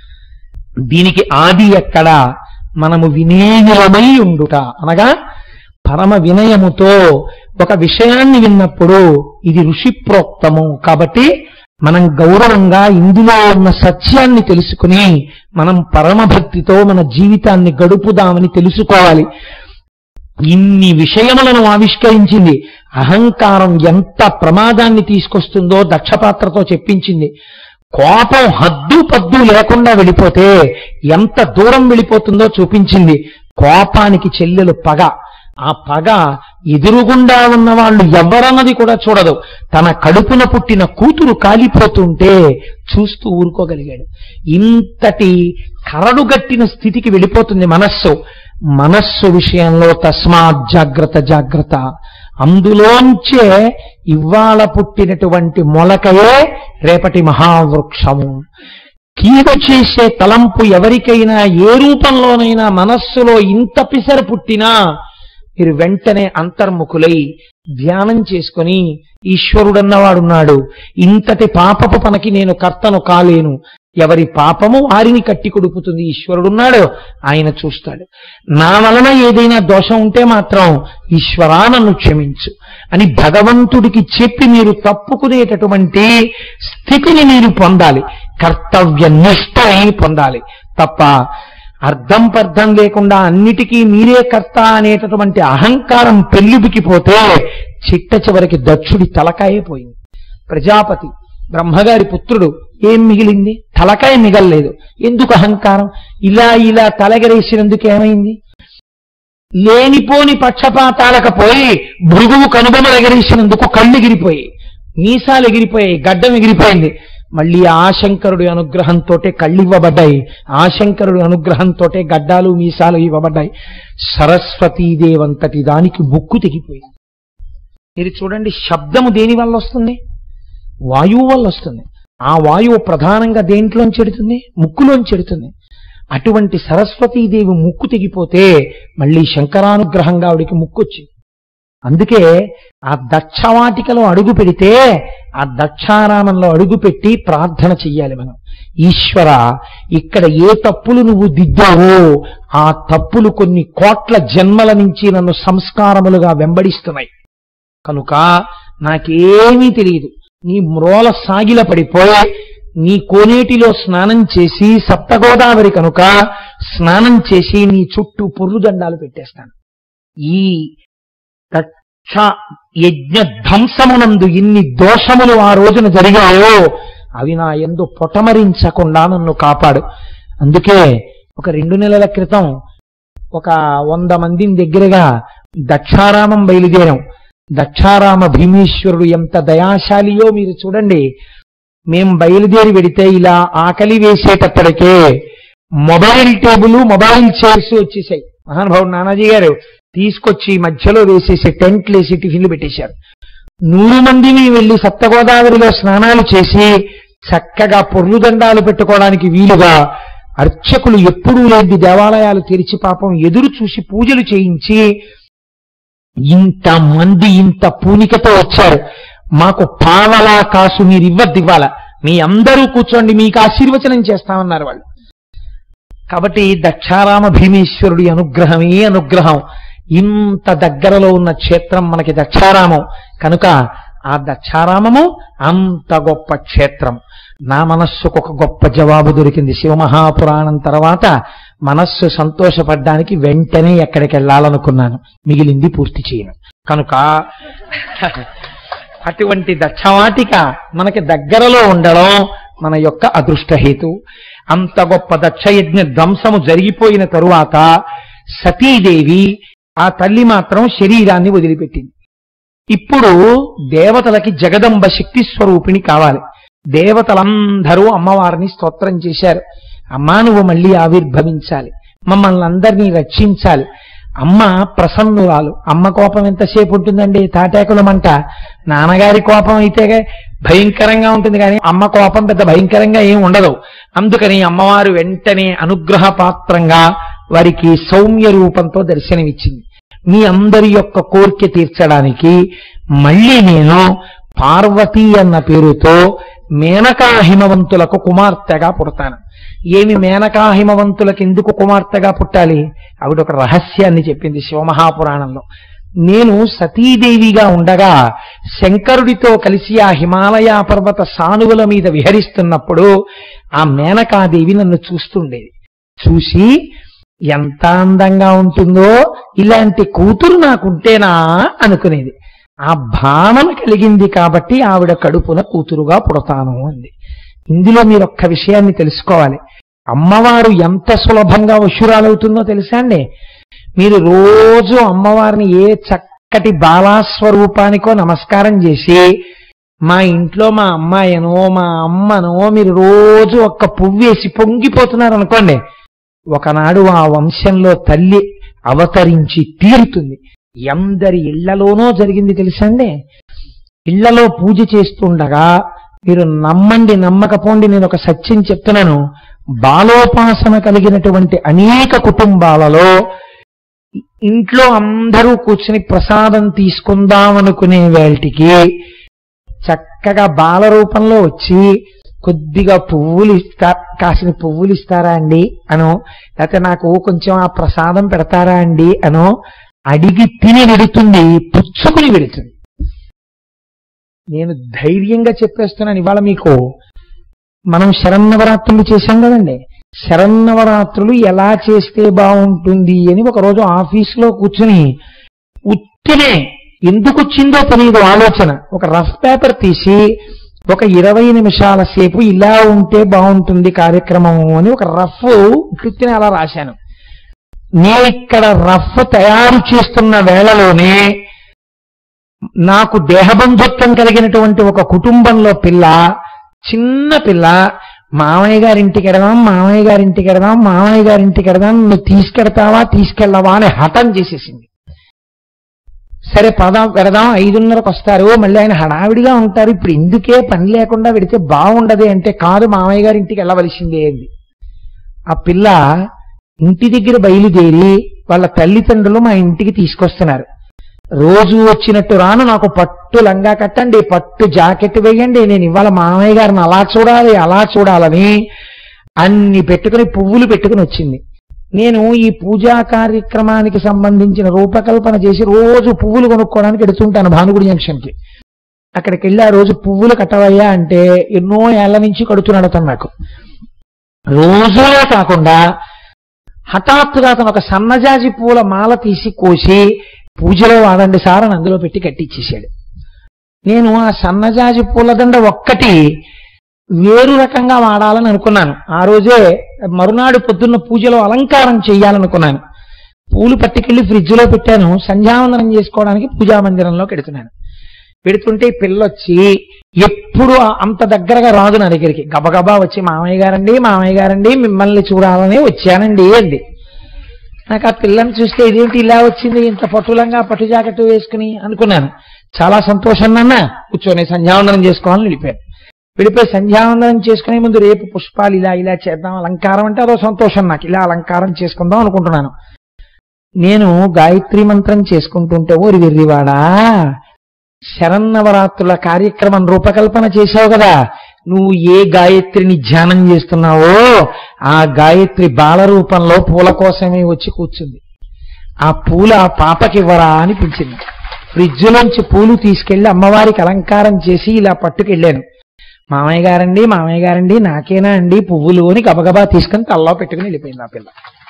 దీనికి ఆది ఎక్కడ మనము వినేయులమై ఉండుట అనగా పరమ వినయముతో ఒక విషయాన్ని విన్నప్పుడు ఇది ఋషి ప్రోక్తము కాబట్టి మనం గౌరవంగా ఇందులో ఉన్న సత్యాన్ని తెలుసుకుని మనం పరమభక్తితో మన జీవితాన్ని గడుపుదామని తెలుసుకోవాలి ఇన్ని విషయములను ఆవిష్కరించింది అహంకారం ఎంత ప్రమాదాన్ని తీసుకొస్తుందో దక్షపాత్రతో చెప్పించింది కోపం హద్దు పద్దు లేకుండా వెళ్ళిపోతే ఎంత దూరం వెళ్ళిపోతుందో చూపించింది కోపానికి చెల్లెలు పగ ఆ పగ ఎదురుగుండా ఉన్న వాళ్ళు ఎవరన్నది కూడా చూడదు తన కడుపున పుట్టిన కూతురు కాలిపోతుంటే చూస్తూ ఊరుకోగలిగాడు ఇంతటి కరడుగట్టిన స్థితికి వెళ్ళిపోతుంది మనస్సు మనస్సు విషయంలో తస్మాత్ జాగ్రత్త జాగ్రత్త అందులోంచే ఇవాళ పుట్టినటువంటి మొలకయే రేపటి మహావృక్షము కీడు చేసే తలంపు ఎవరికైనా ఏ రూపంలోనైనా మనస్సులో ఇంత పిసరు పుట్టినా మీరు వెంటనే అంతర్ముఖులై ధ్యానం చేసుకొని ఈశ్వరుడన్నవాడున్నాడు ఇంతటి పాపపు పనకి నేను కర్తను కాలేను ఎవరి పాపము వారిని కట్టి కొడుకుతుంది ఈశ్వరుడున్నాడు ఆయన చూస్తాడు నా వలన ఏదైనా దోషం ఉంటే మాత్రం ఈశ్వరా నన్ను క్షమించు అని భగవంతుడికి చెప్పి మీరు తప్పుకునేటటువంటి స్థితిని మీరు పొందాలి కర్తవ్య నిష్టని పొందాలి తప్ప అర్థం పర్థం లేకుండా అన్నిటికీ మీరే కర్త అనేటటువంటి అహంకారం పెళ్ళిబికిపోతే చిట్ట చివరికి దక్షుడి తలకాయే పోయింది ప్రజాపతి బ్రహ్మగారి పుత్రుడు ఏం మిగిలింది తలకాయ మిగల్లేదు ఎందుకు అహంకారం ఇలా ఇలా తలగరేసినందుకు ఏమైంది లేనిపోని పక్షపాతాలకు పోయి భృగువు కనుబొమలు ఎగిరేసినందుకు కళ్ళు ఎగిరిపోయి మీసాలు ఎగిరిపోయాయి గడ్డం ఎగిరిపోయింది మళ్ళీ ఆశంకరుడి అనుగ్రహంతో కళ్ళు ఇవ్వబడ్డాయి ఆశంకరుడి అనుగ్రహంతో గడ్డాలు మీసాలు ఇవ్వబడ్డాయి సరస్వతీదేవంతటి దానికి ముక్కు తెగిపోయింది మీరు చూడండి శబ్దము దేని వల్ల వస్తుంది వాయువు వల్ల వస్తుంది ఆ వాయువు ప్రధానంగా దేంట్లోంచి చెడుతుంది ముక్కులోంచి చెడుతుంది అటువంటి సరస్వతీదేవి ముక్కు తెగిపోతే మళ్ళీ శంకరానుగ్రహంగా ఆవిడికి ముక్కు వచ్చింది అందుకే ఆ దక్షవాటికలో అడుగు పెడితే ఆ దక్షారామంలో అడుగు పెట్టి ప్రార్థన చెయ్యాలి మనం ఈశ్వర ఇక్కడ ఏ తప్పులు నువ్వు దిద్దావో ఆ తప్పులు కొన్ని కోట్ల జన్మల నుంచి నన్ను సంస్కారములుగా వెంబడిస్తున్నాయి కనుక నాకేమీ తెలియదు నీ మ్రోల సాగిల పడిపోయి నీ కోనేటిలో స్నానం చేసి సప్తగోదావరి కనుక స్నానం చేసి నీ చుట్టూ పొర్రు దండాలు పెట్టేస్తాను ఈ దక్ష యజ్ఞ ధ్వంసమునందు ఇన్ని దోషములు ఆ రోజున జరిగాయో అవి నా ఎందు పొటమరించకుండా నన్ను కాపాడు అందుకే ఒక రెండు నెలల క్రితం ఒక వంద మందిని దగ్గరగా దక్షారామం బయలుదేరాం దక్షారామ భీమేశ్వరుడు ఎంత దయాశాలియో మీరు చూడండి మేం బయలుదేరి వెడితే ఇలా ఆకలి వేసేటప్పటికే మొబైల్ టేబుల్ మొబైల్ చైర్స్ వచ్చేసాయి మహానుభావుడు నానాజీ గారు తీసుకొచ్చి మధ్యలో వేసేసి టెంట్లు వేసి టిఫిన్లు పెట్టేశారు నూరు మందిని వెళ్లి సప్తగోదావరిలో స్నానాలు చేసి చక్కగా పొర్లు దండాలు పెట్టుకోవడానికి వీలుగా అర్చకులు ఎప్పుడూ లేని దేవాలయాలు తెరిచి పాపం ఎదురు చూసి పూజలు చేయించి ఇంత మంది ఇంత పూనికతో వచ్చారు మాకు పావలా కాసు మీరు ఇవ్వద్దు ఇవ్వాల మీ అందరూ కూర్చోండి మీకు ఆశీర్వచనం చేస్తామన్నారు వాళ్ళు కాబట్టి దక్షారామ భీమేశ్వరుడి అనుగ్రహమే అనుగ్రహం ఇంత దగ్గరలో ఉన్న క్షేత్రం మనకి దక్షారామం కనుక ఆ దక్షారామము అంత గొప్ప క్షేత్రం నా మనస్సుకు ఒక గొప్ప జవాబు దొరికింది శివమహాపురాణం తర్వాత మనస్సు సంతోషపడ్డానికి వెంటనే ఎక్కడికి వెళ్ళాలనుకున్నాను మిగిలింది పూర్తి చేయను కనుక అటువంటి దక్షవాటిక మనకి దగ్గరలో ఉండడం మన యొక్క అదృష్టహేతు అంత గొప్ప దక్షయజ్ఞ ధ్వంసము జరిగిపోయిన తరువాత సతీదేవి ఆ తల్లి మాత్రం శరీరాన్ని వదిలిపెట్టింది ఇప్పుడు దేవతలకి జగదంబ శక్తి స్వరూపిణి కావాలి దేవతలందరూ అమ్మవారిని స్తోత్రం చేశారు అమ్మా నువ్వు మళ్ళీ ఆవిర్భవించాలి మమ్మల్ని అందరినీ రక్షించాలి అమ్మ ప్రసన్నురాలు అమ్మ కోపం ఎంతసేపు ఉంటుందండి తాటాకుల మంట నాన్నగారి కోపం అయితే భయంకరంగా ఉంటుంది కానీ అమ్మ కోపం పెద్ద భయంకరంగా ఏం ఉండదు అందుకని అమ్మవారు వెంటనే అనుగ్రహ పాత్రంగా వారికి సౌమ్య రూపంతో దర్శనమిచ్చింది మీ అందరి యొక్క కోరిక తీర్చడానికి మళ్ళీ నేను పార్వతి అన్న పేరుతో మేనకా హిమవంతులకు కుమార్తెగా పుడతాను ఏమి మేనకా హిమవంతులకు ఎందుకు కుమార్తెగా పుట్టాలి ఆవిడ ఒక రహస్యాన్ని చెప్పింది శివమహాపురాణంలో నేను సతీదేవిగా ఉండగా శంకరుడితో కలిసి ఆ హిమాలయ పర్వత సానువుల మీద విహరిస్తున్నప్పుడు ఆ మేనకాదేవి నన్ను చూస్తుండేది చూసి ఎంత అందంగా ఉంటుందో ఇలాంటి కూతురు నాకుంటేనా అనుకునేది ఆ భావన కలిగింది కాబట్టి ఆవిడ కడుపున కూతురుగా పుడతాను అంది ఇందులో మీరు ఒక్క విషయాన్ని తెలుసుకోవాలి అమ్మవారు ఎంత సులభంగా వశురాలవుతుందో తెలుసా అండి మీరు రోజు అమ్మవారిని ఏ చక్కటి బాలాస్వరూపానికో నమస్కారం చేసి మా ఇంట్లో మా అమ్మాయనో మా అమ్మనో మీరు రోజు ఒక్క పువ్వేసి పొంగిపోతున్నారు అనుకోండి ఒకనాడు ఆ వంశంలో తల్లి అవతరించి తీరుతుంది ఎందరి ఇళ్లలోనో జరిగింది తెలుసండి ఇళ్లలో పూజ చేస్తుండగా మీరు నమ్మండి నమ్మకపోండి నేను ఒక సత్యం చెప్తున్నాను బాలోపాసన కలిగినటువంటి అనేక కుటుంబాలలో ఇంట్లో అందరూ కూర్చుని ప్రసాదం తీసుకుందాం అనుకునే వేళటికి చక్కగా బాల రూపంలో వచ్చి కొద్దిగా పువ్వులు ఇస్తా కాసిన పువ్వులు ఇస్తారా అండి అనో లేకపోతే నాకు కొంచెం ఆ ప్రసాదం పెడతారా అండి అనో అడిగి తిని వెడుతుంది పుచ్చుకుని వెడుతుంది నేను ధైర్యంగా చెప్పేస్తున్నాను ఇవాళ మీకు మనం శరన్నవరాత్రులు చేశాం కదండి శరన్నవరాత్రులు ఎలా చేస్తే బాగుంటుంది అని ఒకరోజు ఆఫీసులో కూర్చుని ఉత్తినే ఎందుకు వచ్చిందో తెలియదు ఆలోచన ఒక రఫ్ పేపర్ తీసి ఒక ఇరవై నిమిషాల సేపు ఇలా ఉంటే బాగుంటుంది కార్యక్రమం అని ఒక రఫ్ ఉత్తినే అలా రాశాను నేను ఇక్కడ రఫ్ తయారు చేస్తున్న వేళలోనే నాకు దేహబంధుత్వం కలిగినటువంటి ఒక కుటుంబంలో పిల్ల చిన్న పిల్ల మామయ్య గారింటికి ఎడదాం మామయ్య గారింటికి ఎడదాం మామయ్య గారింటికి ఎడదాం నువ్వు తీసుకెడతావా తీసుకెళ్ళవా అని హఠం చేసేసింది సరే పదం పెడదాం ఐదున్నరకు వస్తారు మళ్ళీ ఆయన హడావిడిగా ఉంటారు ఇప్పుడు ఎందుకే పని లేకుండా పెడితే బాగుండదు అంటే కాదు మామయ్య గారి ఇంటికి వెళ్ళవలసిందే అంది ఆ పిల్ల ఇంటి దగ్గర బయలుదేరి వాళ్ళ తల్లిదండ్రులు మా ఇంటికి తీసుకొస్తున్నారు రోజు వచ్చినట్టు రాను నాకు పట్టు లంగా కట్టండి పట్టు జాకెట్ వేయండి నేను ఇవాళ మామయ్య గారిని అలా చూడాలి అలా చూడాలని అన్ని పెట్టుకుని పువ్వులు పెట్టుకుని వచ్చింది నేను ఈ పూజా కార్యక్రమానికి సంబంధించిన రూపకల్పన చేసి రోజు పువ్వులు కొనుక్కోవడానికి ఎడుతుంటాను భానుగుడి జంక్షన్కి అక్కడికి వెళ్ళి ఆ రోజు పువ్వులు కట్టవయ్యా అంటే ఎన్నో ఏళ్ల నుంచి కడుతున్నాడు అతను నాకు రోజులే కాకుండా హఠాత్తుగా అతను ఒక సన్నజాజి పూల మాల తీసి కోసి పూజలో వాడండి సార్ అని అందులో పెట్టి కట్టించేశాడు నేను ఆ సన్నజాజి పూలదండ ఒక్కటి వేరు రకంగా వాడాలని అనుకున్నాను ఆ రోజే మరునాడు పొద్దున్న పూజలో అలంకారం చేయాలనుకున్నాను పూలు పట్టుకెళ్లి ఫ్రిడ్జ్ లో పెట్టాను సంధ్యావందనం చేసుకోవడానికి పూజా మందిరంలో పెడుతున్నాను పెడుతుంటే ఈ పిల్ల వచ్చి ఎప్పుడు అంత దగ్గరగా రాదు నా దగ్గరికి గబగబా వచ్చి మామయ్య గారండి మామయ్య గారండి మిమ్మల్ని చూడాలని వచ్చానండి అంది నాకు ఆ పిల్లని చూస్తే ఇదేంటి ఇలా వచ్చింది ఇంత పట్టులంగా పట్టు జాకెట్ వేసుకుని అనుకున్నాను చాలా సంతోషం నాన్న కూర్చొని సంధ్యావందనం చేసుకోవాలని వెళ్ళిపోయాను వెళ్ళిపోయి సంధ్యావందనం చేసుకునే ముందు రేపు పుష్పాలు ఇలా ఇలా చేద్దాం అలంకారం అంటే అదో సంతోషం నాకు ఇలా అలంకారం చేసుకుందాం అనుకుంటున్నాను నేను గాయత్రి మంత్రం చేసుకుంటుంటే ఓరి వెర్రివాడా శరన్నవరాత్రుల కార్యక్రమం రూపకల్పన చేశావు కదా నువ్వు ఏ గాయత్రిని ధ్యానం చేస్తున్నావో ఆ గాయత్రి బాల రూపంలో పూల కోసమే వచ్చి కూర్చుంది ఆ పూల ఆ పాపకివ్వరా అని పిలిచింది ఫ్రిడ్జ్ నుంచి పూలు తీసుకెళ్లి అమ్మవారికి అలంకారం చేసి ఇలా పట్టుకెళ్ళాను మామయ్య గారండి మామయ్య గారండి నాకేనా అండి పువ్వులు అని గబగబా తీసుకుని తల్లో పెట్టుకుని వెళ్ళిపోయింది ఆ పిల్ల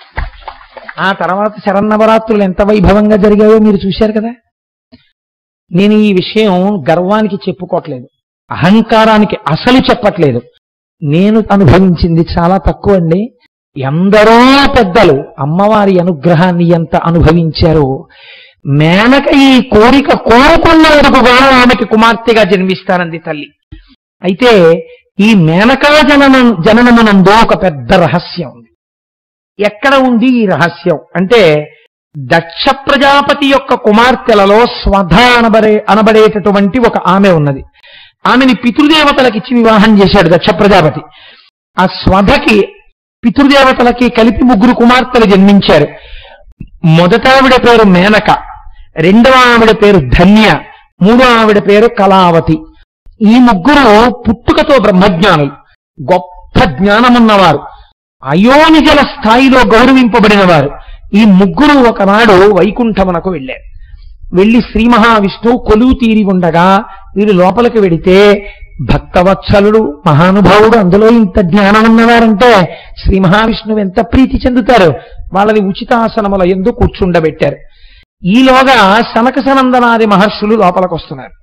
ఆ తర్వాత శరన్నవరాత్రులు ఎంత వైభవంగా జరిగాయో మీరు చూశారు కదా నేను ఈ విషయం గర్వానికి చెప్పుకోవట్లేదు అహంకారానికి అసలు చెప్పట్లేదు నేను అనుభవించింది చాలా తక్కువ అండి ఎందరో పెద్దలు అమ్మవారి అనుగ్రహాన్ని ఎంత అనుభవించారో మేనక ఈ కోరిక కోరుకున్న వరకుగా ఆమెకి కుమార్తెగా జన్మిస్తానంది తల్లి అయితే ఈ మేనకా జనన జననమునందు ఒక పెద్ద రహస్యం ఉంది ఎక్కడ ఉంది ఈ రహస్యం అంటే దక్ష ప్రజాపతి యొక్క కుమార్తెలలో స్వధ అనబడే అనబడేటటువంటి ఒక ఆమె ఉన్నది ఆమెని పితృదేవతలకు ఇచ్చి వివాహం చేశాడు దక్ష ప్రజాపతి ఆ స్వధకి పితృదేవతలకి కలిపి ముగ్గురు కుమార్తెలు జన్మించారు మొదట ఆవిడ పేరు మేనక రెండవ ఆవిడ పేరు ధన్య మూడో ఆవిడ పేరు కళావతి ఈ ముగ్గురు పుట్టుకతో బ్రహ్మజ్ఞానులు గొప్ప జ్ఞానమున్నవారు అయోనిజల స్థాయిలో గౌరవింపబడిన వారు ఈ ముగ్గురు ఒకనాడు వైకుంఠమునకు వెళ్ళారు వెళ్లి శ్రీ మహావిష్ణువు కొలువు తీరి ఉండగా వీరు లోపలికి వెడితే భక్తవత్సలుడు మహానుభావుడు అందులో ఇంత జ్ఞానం ఉన్నవారంటే శ్రీ మహావిష్ణువు ఎంత ప్రీతి చెందుతారు వాళ్ళని ఉచితాసనముల ఎందు కూర్చుండబెట్టారు ఈలోగా సనక సనందనాది మహర్షులు లోపలికి వస్తున్నారు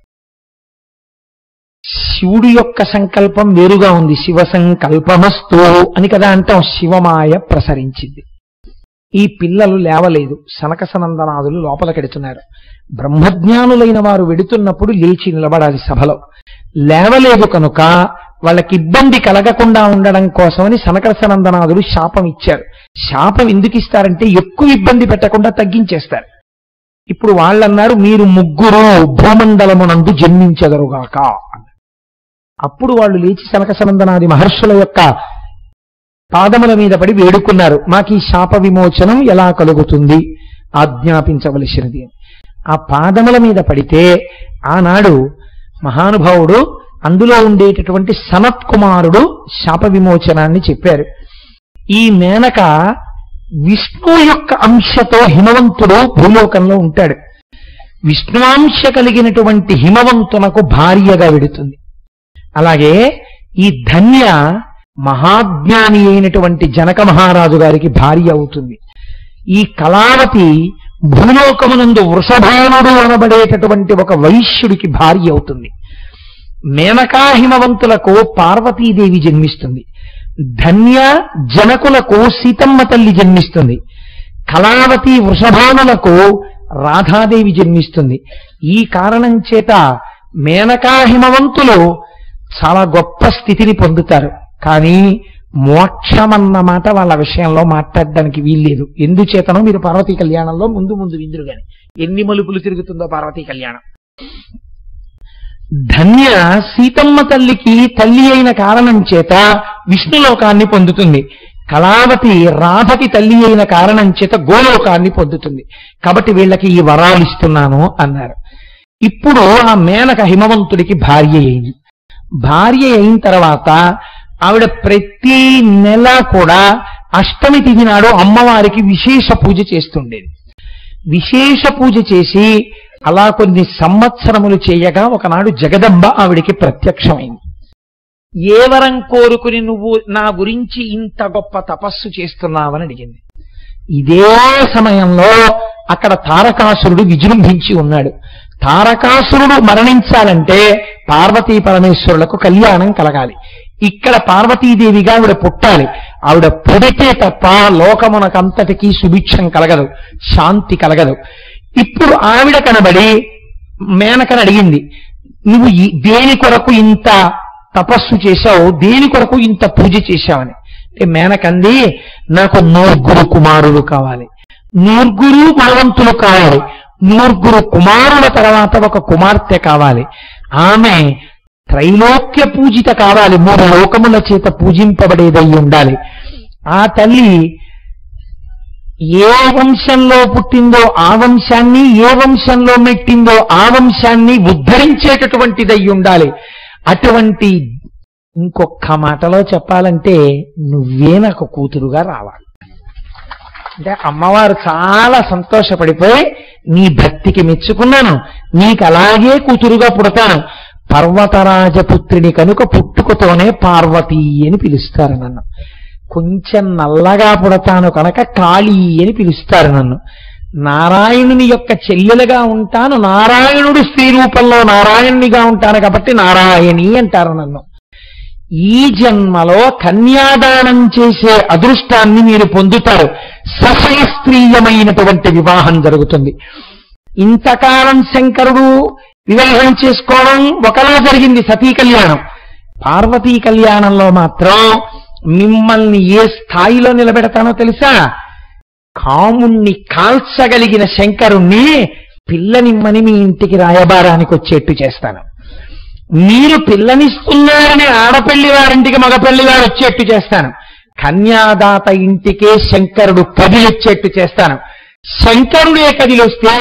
శివుడి యొక్క సంకల్పం వేరుగా ఉంది శివ సంకల్పమస్తు అని కదా అంటాం శివమాయ ప్రసరించింది ఈ పిల్లలు లేవలేదు సనక సనందనాదులు లోపలికెడుతున్నారు బ్రహ్మజ్ఞానులైన వారు వెడుతున్నప్పుడు లేచి నిలబడాలి సభలో లేవలేదు కనుక వాళ్ళకి ఇబ్బంది కలగకుండా ఉండడం కోసమని సనక సనందనాదులు శాపం ఇచ్చారు శాపం ఎందుకు ఇస్తారంటే ఎక్కువ ఇబ్బంది పెట్టకుండా తగ్గించేస్తారు ఇప్పుడు వాళ్ళన్నారు మీరు ముగ్గురు భూమండలమునందు జన్మించెదరుగాక అన్నారు. అప్పుడు వాళ్ళు లేచి సనక సనందనాది మహర్షుల యొక్క పాదముల మీద పడి వేడుకున్నారు మాకు ఈ శాప విమోచనం ఎలా కలుగుతుంది ఆజ్ఞాపించవలసినది అని. ఆ పాదముల మీద పడితే ఆనాడు మహానుభావుడు అందులో ఉండేటటువంటి సనత్ కుమారుడు శాప విమోచనాన్ని చెప్పారు ఈ మేనక విష్ణు యొక్క అంశతో హిమవంతుడు భూలోకంలో ఉంటాడు విష్ణువాంశ కలిగినటువంటి హిమవంతునకు భార్యగా వెడుతుంది అలాగే ఈ ధన్య మహాజ్ఞాని అయినటువంటి జనక మహారాజు గారికి భార్య అవుతుంది ఈ కళావతి భూలోకమునందు వృషభానుడు అనబడేటటువంటి ఒక వైశ్యుడికి భార్య అవుతుంది మేనకా హిమవంతులకు పార్వతీదేవి జన్మిస్తుంది ధన్య జనకులకు సీతమ్మ తల్లి జన్మిస్తుంది కళావతి వృషభానులకు రాధాదేవి జన్మిస్తుంది ఈ కారణం చేత మేనకా హిమవంతులు చాలా గొప్ప స్థితిని పొందుతారు కానీ మోక్షమన్న మాట వాళ్ళ విషయంలో మాట్లాడడానికి వీల్లేదు ఎందుచేతనో మీరు పార్వతీ కళ్యాణంలో ముందు ముందు విందురు గాని ఎన్ని మలుపులు తిరుగుతుందో పార్వతీ కళ్యాణం ధన్య సీతమ్మ తల్లికి తల్లి అయిన కారణం చేత విష్ణులోకాన్ని పొందుతుంది కళావతి రాధకి తల్లి అయిన కారణం చేత గోలోకాన్ని పొందుతుంది కాబట్టి వీళ్ళకి ఈ వరాలు ఇస్తున్నాను అన్నారు ఇప్పుడు ఆ మేనక హిమవంతుడికి భార్య అయింది భార్య అయిన తర్వాత ఆవిడ ప్రతి నెల కూడా అష్టమి తిథి నాడు అమ్మవారికి విశేష పూజ చేస్తుండేది విశేష పూజ చేసి అలా కొన్ని సంవత్సరములు చేయగా ఒకనాడు జగదంబ ఆవిడికి ప్రత్యక్షమైంది ఏ వరం కోరుకుని నువ్వు నా గురించి ఇంత గొప్ప తపస్సు చేస్తున్నావని అడిగింది ఇదే సమయంలో అక్కడ తారకాసురుడు విజృంభించి ఉన్నాడు తారకాసురుడు మరణించాలంటే పార్వతీ పరమేశ్వరులకు కళ్యాణం కలగాలి ఇక్కడ పార్వతీదేవిగా ఆవిడ పుట్టాలి ఆవిడ పుడితే తప్ప లోకమునకంతటికీ సుభిక్షం కలగదు శాంతి కలగదు ఇప్పుడు ఆవిడ కనబడి మేనకని అడిగింది నువ్వు ఈ- దేని కొరకు ఇంత తపస్సు చేశావు దేని కొరకు ఇంత పూజ చేశావని అంటే మేనకంది నాకు నూర్గురు కుమారులు కావాలి నూర్గురు గుణవంతులు కావాలి నూర్గురు కుమారుల తర్వాత ఒక కుమార్తె కావాలి ఆమె త్రైలోక్య పూజిత కావాలి మూడు లోకముల చేత పూజింపబడేదై ఉండాలి ఆ తల్లి ఏ వంశంలో పుట్టిందో ఆ వంశాన్ని ఏ వంశంలో మెట్టిందో ఆ వంశాన్ని ఉద్ధరించేటటువంటిదై ఉండాలి అటువంటి ఇంకొక మాటలో చెప్పాలంటే నువ్వే నాకు కూతురుగా రావాలి అంటే అమ్మవారు చాలా సంతోషపడిపోయి నీ భక్తికి మెచ్చుకున్నాను నీకు అలాగే కూతురుగా పుడతాను పర్వతరాజపుత్రిని కనుక పుట్టుకతోనే పార్వతీ అని పిలుస్తారు నన్ను కొంచెం నల్లగా పుడతాను కనుక కాళీ అని పిలుస్తారు నన్ను నారాయణుని యొక్క చెల్లెలుగా ఉంటాను నారాయణుడు స్త్రీ రూపంలో నారాయణునిగా ఉంటాను కాబట్టి నారాయణి అంటారు నన్ను ఈ జన్మలో కన్యాదానం చేసే అదృష్టాన్ని మీరు పొందుతారు సశాస్త్రీయమైనటువంటి వివాహం జరుగుతుంది ఇంతకాలం శంకరుడు వివాహం చేసుకోవడం ఒకలా జరిగింది సతీ కళ్యాణం పార్వతీ కళ్యాణంలో మాత్రం మిమ్మల్ని ఏ స్థాయిలో నిలబెడతానో తెలుసా కాముణ్ణి కాల్చగలిగిన శంకరుణ్ణి పిల్లనిమ్మని మీ ఇంటికి రాయబారానికి వచ్చేట్టు చేస్తాను మీరు పిల్లనిస్తున్నారని ఆడపెళ్లి వారింటికి మగపెళ్లి వారు వచ్చేట్టు చేస్తాను కన్యాదాత ఇంటికే శంకరుడు కదిలొచ్చేట్టు చేస్తాను శంకరుడే కదిలొస్తే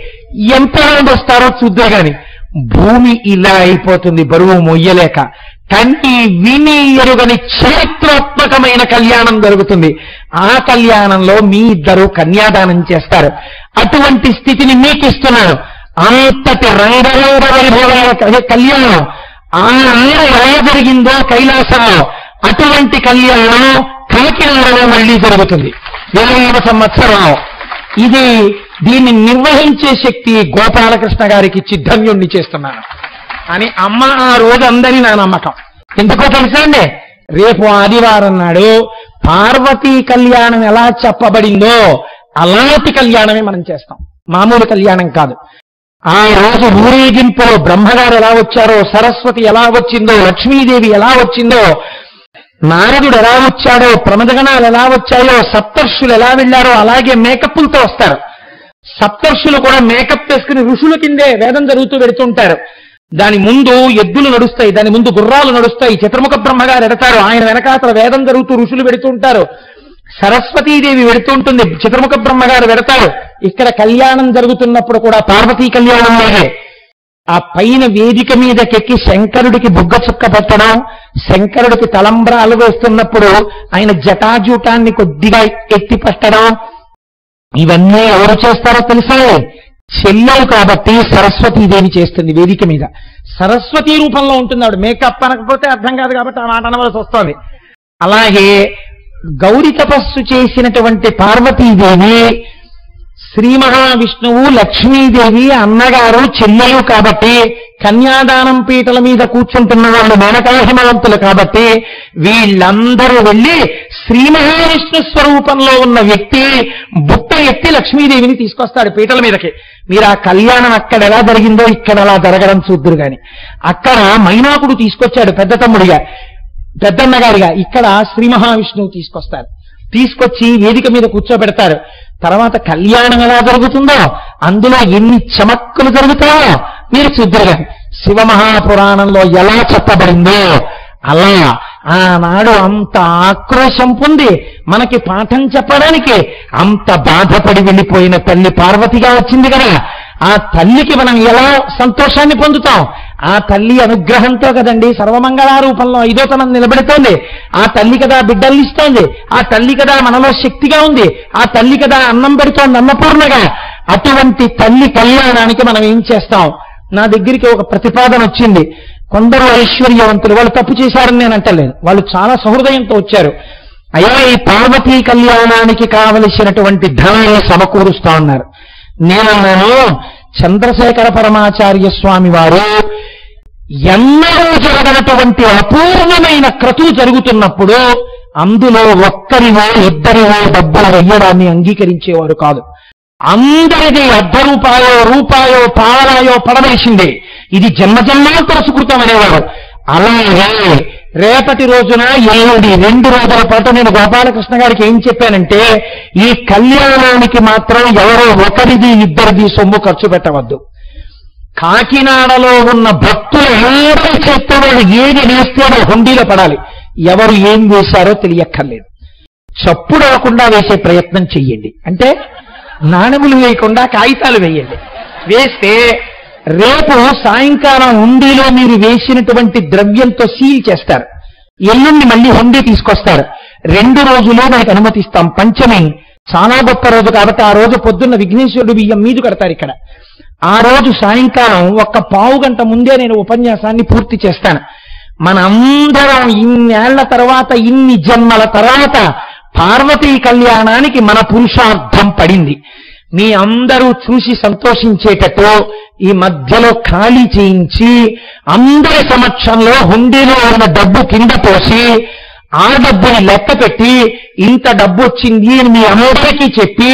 ఎంతమంది వస్తారో చూద్దా గాని భూమి ఇలా అయిపోతుంది బరువు మొయ్యలేక కంటి విని ఎరుగని చరిత్రాత్మకమైన కళ్యాణం జరుగుతుంది ఆ కళ్యాణంలో మీ ఇద్దరు కన్యాదానం చేస్తారు అటువంటి స్థితిని మీకు ఇస్తున్నాను అంతటి రంగరంగ వైభవాల క- కళ్యాణం ఆ నీరు ఎలా జరిగిందో కైలాసంలో అటువంటి కళ్యాణం కాకినాడలో మళ్ళీ జరుగుతుంది ఇరవై సంవత్సరంలో ఇది దీన్ని నిర్వహించే శక్తి గోపాలకృష్ణ గారికి ఇచ్చి ధన్యుణ్ణి చేస్తున్నాను అని అమ్మ ఆ రోజు అందరి నా నమ్మకం ఎందుకో తెలుసా అండి రేపు ఆదివారం నాడు పార్వతీ కళ్యాణం ఎలా చెప్పబడిందో అలాంటి కళ్యాణమే మనం చేస్తాం మామూలు కళ్యాణం కాదు ఆ రోజు ఊరేగింపులో బ్రహ్మగారు ఎలా వచ్చారో సరస్వతి ఎలా వచ్చిందో లక్ష్మీదేవి ఎలా వచ్చిందో నారదుడు ఎలా వచ్చాడో ప్రమదగణాలు ఎలా వచ్చాయో సప్తర్షులు ఎలా వెళ్ళారో అలాగే మేకప్పులతో వస్తారు సప్తర్షులు కూడా మేకప్ వేసుకుని ఋషుల కిందే వేదం జరుగుతూ వెడుతుంటారు దాని ముందు ఎద్దులు నడుస్తాయి దాని ముందు గుర్రాలు నడుస్తాయి చతుర్ముఖ బ్రహ్మగారు ఎడతారు ఆయన వెనకాతల వేదం జరుగుతూ ఋషులు వెడుతూ ఉంటారు సరస్వతీదేవి వెడుతుంటుంది చతుర్ముఖ బ్రహ్మగారు వెడతారు ఇక్కడ కళ్యాణం జరుగుతున్నప్పుడు కూడా పార్వతీ కళ్యాణం లాగే ఆ పైన వేదిక మీదకెక్కి శంకరుడికి బుగ్గ చుక్క పెట్టడం శంకరుడికి తలంబ్రాలు వేస్తున్నప్పుడు ఆయన జటాజూటాన్ని కొద్దిగా ఎత్తి పెట్టడం ఇవన్నీ ఎవరు చేస్తారో తెలుసా చెల్లెలు కాబట్టి సరస్వతీదేవి చేస్తుంది వేదిక మీద సరస్వతి రూపంలో ఉంటుంది ఆవిడ మేకప్ అనకపోతే అర్థం కాదు కాబట్టి ఆ మాట అనవలసి వస్తుంది అలాగే గౌరి తపస్సు చేసినటువంటి పార్వతీదేవి శ్రీ మహావిష్ణువు లక్ష్మీదేవి అన్నగారు చెల్లెలు కాబట్టి కన్యాదానం పీటల మీద కూర్చుంటున్న వాళ్ళు మేనకాహిమవంతులు కాబట్టి వీళ్ళందరూ వెళ్ళి శ్రీ మహావిష్ణు స్వరూపంలో ఉన్న వ్యక్తి బుట్ట ఎత్తి లక్ష్మీదేవిని తీసుకొస్తాడు పీటల మీదకి మీరు ఆ కళ్యాణం అక్కడ ఎలా జరిగిందో ఇక్కడ అలా జరగడం చూద్దురు గాని అక్కడ మైనాకుడు తీసుకొచ్చాడు పెద్ద తమ్ముడిగా పెద్దన్నగారిగా ఇక్కడ శ్రీ మహావిష్ణువు తీసుకొస్తారు తీసుకొచ్చి వేదిక మీద కూర్చోబెడతారు తర్వాత కళ్యాణం ఎలా జరుగుతుందో అందులో ఎన్ని చమక్కులు జరుగుతాయో మీరు చూద్దరుగా శివమహాపురాణంలో ఎలా చెప్పబడిందో అలా ఆనాడు అంత ఆక్రోశం పొంది మనకి పాఠం చెప్పడానికి అంత బాధపడి వెళ్ళిపోయిన తల్లి పార్వతిగా వచ్చింది కదా ఆ తల్లికి మనం ఎలా సంతోషాన్ని పొందుతాం ఆ తల్లి అనుగ్రహంతో కదండి సర్వమంగళ రూపంలో ఐదోతనం నిలబెడుతోంది ఆ తల్లి కదా బిడ్డల్ని ఇస్తోంది ఆ తల్లి కదా మనలో శక్తిగా ఉంది ఆ తల్లి కదా అన్నం పెడుతోంది అన్నపూర్ణగా అటువంటి తల్లి కళ్యాణానికి మనం ఏం చేస్తాం నా దగ్గరికి ఒక ప్రతిపాదన వచ్చింది కొందరు ఐశ్వర్యవంతులు వాళ్ళు తప్పు చేశారని నేను అంటలేదు వాళ్ళు చాలా సహృదయంతో వచ్చారు అయ్యా ఈ పార్వతీ కళ్యాణానికి కావలసినటువంటి ధనాన్ని సమకూరుస్తా ఉన్నారు నేనన్నాను చంద్రశేఖర పరమాచార్య స్వామి వారు ఎన్నడూ జరగనటువంటి అపూర్ణమైన క్రతువు జరుగుతున్నప్పుడు అందులో ఒక్కరివో ఇద్దరివో డబ్బులు వెయ్యడాన్ని అంగీకరించేవారు కాదు అందరిది అర్ధ రూపాయో రూపాయో పావలాయో పడవేసిందే ఇది జన్మజన్మాంతర సుకృతం అనేవారు అలాగే రేపటి రోజున ఎల్లుండి రెండు రోజుల పాటు నేను గోపాలకృష్ణ గారికి ఏం చెప్పానంటే ఈ కళ్యాణానికి మాత్రం ఎవరో ఒకరిది ఇద్దరిది సొమ్ము ఖర్చు పెట్టవద్దు కాకినాడలో ఉన్న భక్తులు అందరూ చేస్తున్నారు ఏది వేస్తే అది హుండీలో పడాలి ఎవరు ఏం వేశారో తెలియక్కర్లేదు చప్పుడు అవ్వకుండా వేసే ప్రయత్నం చెయ్యండి అంటే నాణములు వేయకుండా కాగితాలు వేయండి వేస్తే రేపు సాయంకాలం హుండీలో మీరు వేసినటువంటి ద్రవ్యంతో సీల్ చేస్తారు ఎల్లుండి మళ్ళీ హుండీ తీసుకొస్తారు రెండు రోజులు మనకు అనుమతిస్తాం పంచమి చాలా గొప్ప రోజు కాబట్టి ఆ రోజు పొద్దున్న విఘ్నేశ్వరుడు బియ్యం మీదు కడతారు ఇక్కడ ఆ రోజు సాయంకాలం ఒక్క పావు గంట ముందే నేను ఉపన్యాసాన్ని పూర్తి చేస్తాను మనందరం ఇన్నేళ్ల తర్వాత ఇన్ని జన్మల తర్వాత పార్వతీ కళ్యాణానికి మన పురుషార్థం పడింది మీ అందరూ చూసి సంతోషించేటట్టు ఈ మధ్యలో ఖాళీ చేయించి అందరి సమక్షంలో హుండీలో ఉన్న డబ్బు కింద పోసి ఆ డబ్బుని లెక్క పెట్టి ఇంత డబ్బు వచ్చింది అని మీ అందరికీ చెప్పి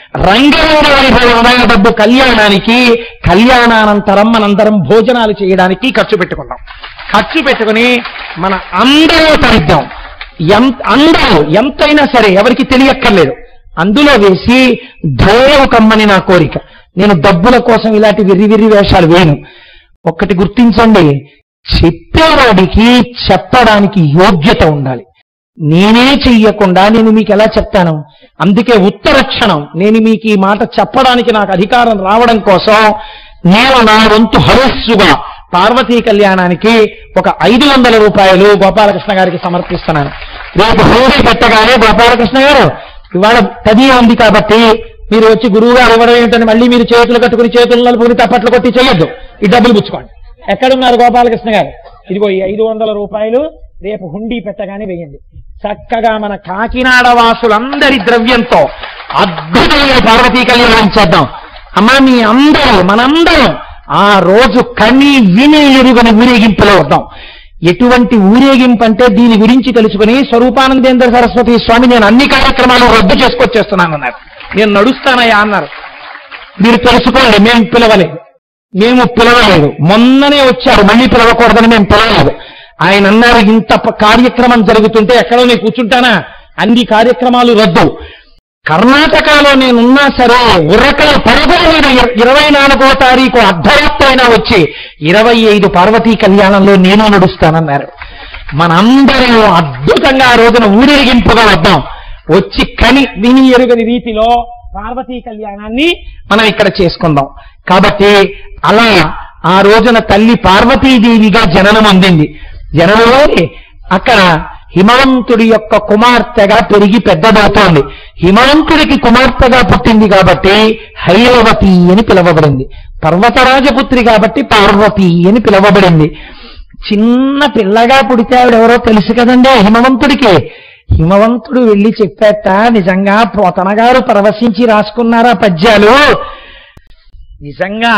రంగరంగ వైభవమైన డబ్బు కళ్యాణానికి కళ్యాణానంతరం మనందరం భోజనాలు చేయడానికి ఖర్చు పెట్టుకుందాం ఖర్చు పెట్టుకుని మన అందరూ తరిద్దాం ఎంత అందరూ ఎంతైనా సరే ఎవరికి తెలియక్కర్లేదు అందులో వేసి ధైర్యం కమ్మని నా కోరిక నేను డబ్బుల కోసం ఇలాంటి విర్రి విర్రి వేషాలు వేయను ఒక్కటి గుర్తించండి చెప్పేవాడికి చెప్పడానికి యోగ్యత ఉండాలి నేనే చెయ్యకుండా నేను మీకు ఎలా చెప్తాను అందుకే ఉత్తర క్షణం నేను మీకు ఈ మాట చెప్పడానికి నాకు అధికారం రావడం కోసం నేను నా వంతు హరస్సుగా పార్వతీ కళ్యాణానికి ఒక ఐదు వందల రూపాయలు గోపాలకృష్ణ గారికి సమర్పిస్తున్నాను రేపు హోలీ పెట్టగానే గోపాలకృష్ణ గారు ఇవాళ పది ఉంది కాబట్టి మీరు వచ్చి గురువు గారు ఇవ్వడం ఏంటని మళ్ళీ మీరు చేతులు కట్టుకుని చేతులు నలుపుకుని తప్పట్లు కొట్టి చేయొద్దు ఈ డబ్బులు పుచ్చుకోండి ఎక్కడున్నారు గోపాలకృష్ణ గారు ఇదిగో ఈ ఐదు వందల రూపాయలు రేపు హుండీ పెట్టగానే వేయండి చక్కగా మన కాకినాడ వాసులందరి ద్రవ్యంతో అద్భుతమైన పార్వతీ కళ్యాణం చేద్దాం అమ్మా మీ అందరూ మనందరం ఆ రోజు కని విని ఎరుగని ఊరేగింపులో వద్దాం ఎటువంటి ఊరేగింపు అంటే దీని గురించి తెలుసుకుని స్వరూపానందేంద్ర సరస్వతి స్వామి నేను అన్ని కార్యక్రమాలు రద్దు చేసుకొచ్చేస్తున్నాను అన్నారు నేను నడుస్తానయ్యా అన్నారు మీరు తెలుసుకోండి మేము పిలవలేదు మేము పిలవలేదు మొన్ననే వచ్చారు మళ్ళీ పిలవకూడదని మేము పిలవలేదు ఆయన అన్నారు ఇంత ప- కార్యక్రమం జరుగుతుంటే ఎక్కడో నేను కూర్చుంటానా అన్ని కార్యక్రమాలు రద్దు కర్ణాటకలో నేనున్నా సరే ఉరకల పరుగుల మీద ఇర- ఇరవై నాలుగో తారీఖు అర్ధరాత్రి అయినా వచ్చి ఇరవై ఐదు పార్వతీ కళ్యాణంలో నేను నడుస్తానన్నారు మనందరం అద్భుతంగా ఆ రోజున ఊరేగింపుగా వద్దాం వచ్చి కని విని ఎరుగని రీతిలో పార్వతీ కళ్యాణాన్ని మనం ఇక్కడ చేసుకుందాం కాబట్టి అలా ఆ రోజున తల్లి పార్వతీదేవిగా జననం అందింది జననంలోని అక్కడ హిమవంతుడి యొక్క కుమార్తెగా పెరిగి పెద్దదవుతోంది హిమవంతుడికి కుమార్తెగా పుట్టింది కాబట్టి హైరవతి అని పిలువబడింది పర్వతరాజపుత్రి కాబట్టి పార్వతి అని పిలువబడింది చిన్న పిల్లగా పుడితే ఆవిడ ఎవరో తెలుసు కదండి హిమవంతుడికి హిమవంతుడు వెళ్ళి చెప్పాట నిజంగా పోతన గారు పరవశించి రాసుకున్నారా పద్యాలు నిజంగా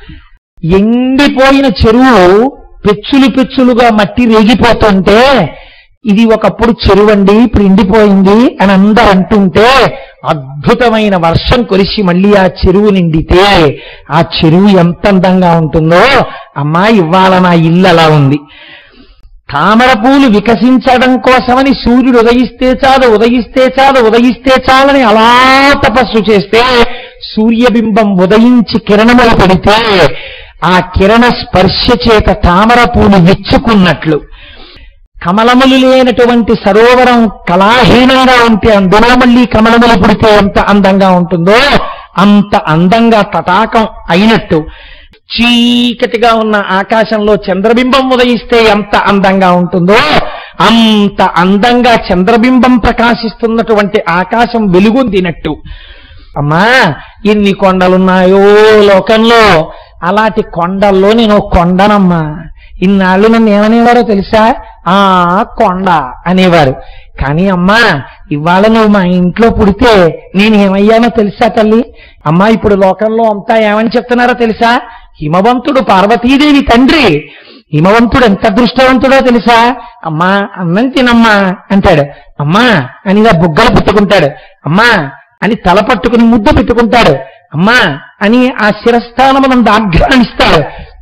ఎండిపోయిన చెరువు పెచ్చులు పెచ్చులుగా మట్టి రేగిపోతుంటే ఇది ఒకప్పుడు చెరువు అండి ఇప్పుడు ఎండిపోయింది అని అందరు అంటుంటే అద్భుతమైన వర్షం కురిసి మళ్ళీ ఆ చెరువు నిండితే ఆ చెరువు ఎంత అందంగా ఉంటుందో అమ్మా ఇవాళ నా ఇల్లు అలా ఉంది తామర పూలు వికసించడం కోసమని సూర్యుడు ఉదయిస్తే చాలు ఉదయిస్తే చాలు ఉదయిస్తే చాలని అలా తపస్సు చేస్తే సూర్యబింబం ఉదయించి కిరణములు పడితే ఆ కిరణ స్పర్శ చేత తామర పూలు విచ్చుకున్నట్లు కమలములు లేనటువంటి సరోవరం కళాహీనంగా ఉంటే అందులో మళ్ళీ కమలములు పుడితే ఎంత అందంగా ఉంటుందో అంత అందంగా తటాకం అయినట్టు చీకటిగా ఉన్న ఆకాశంలో చంద్రబింబం ఉదయిస్తే ఎంత అందంగా ఉంటుందో అంత అందంగా చంద్రబింబం ప్రకాశిస్తున్నటువంటి ఆకాశం వెలుగొందినట్టు అమ్మా ఎన్ని కొండలున్నాయో లోకంలో అలాంటి కొండల్లో నేను ఒక కొండనమ్మా ఇన్నాళ్ళు నన్ను ఏమనేవారో తెలుసా ఆ కొండ అనేవారు కానీ అమ్మా ఇవాళ నువ్వు మా ఇంట్లో పుడితే నేను ఏమయ్యానో తెలుసా తల్లి అమ్మా ఇప్పుడు లోకంలో అంతా ఏమని చెప్తున్నారో తెలుసా హిమవంతుడు పార్వతీదేవి తండ్రి హిమవంతుడు ఎంత అదృష్టవంతుడో తెలుసా అమ్మా అన్నం తినమ్మా అంటాడు అమ్మా అని ఇలా బుగ్గలు పుట్టుకుంటాడు అమ్మా అని తల పట్టుకుని ముద్దు పెట్టుకుంటాడు అమ్మా అని ఆ శిరస్థానమునందు ఆగ్రహిస్తాడు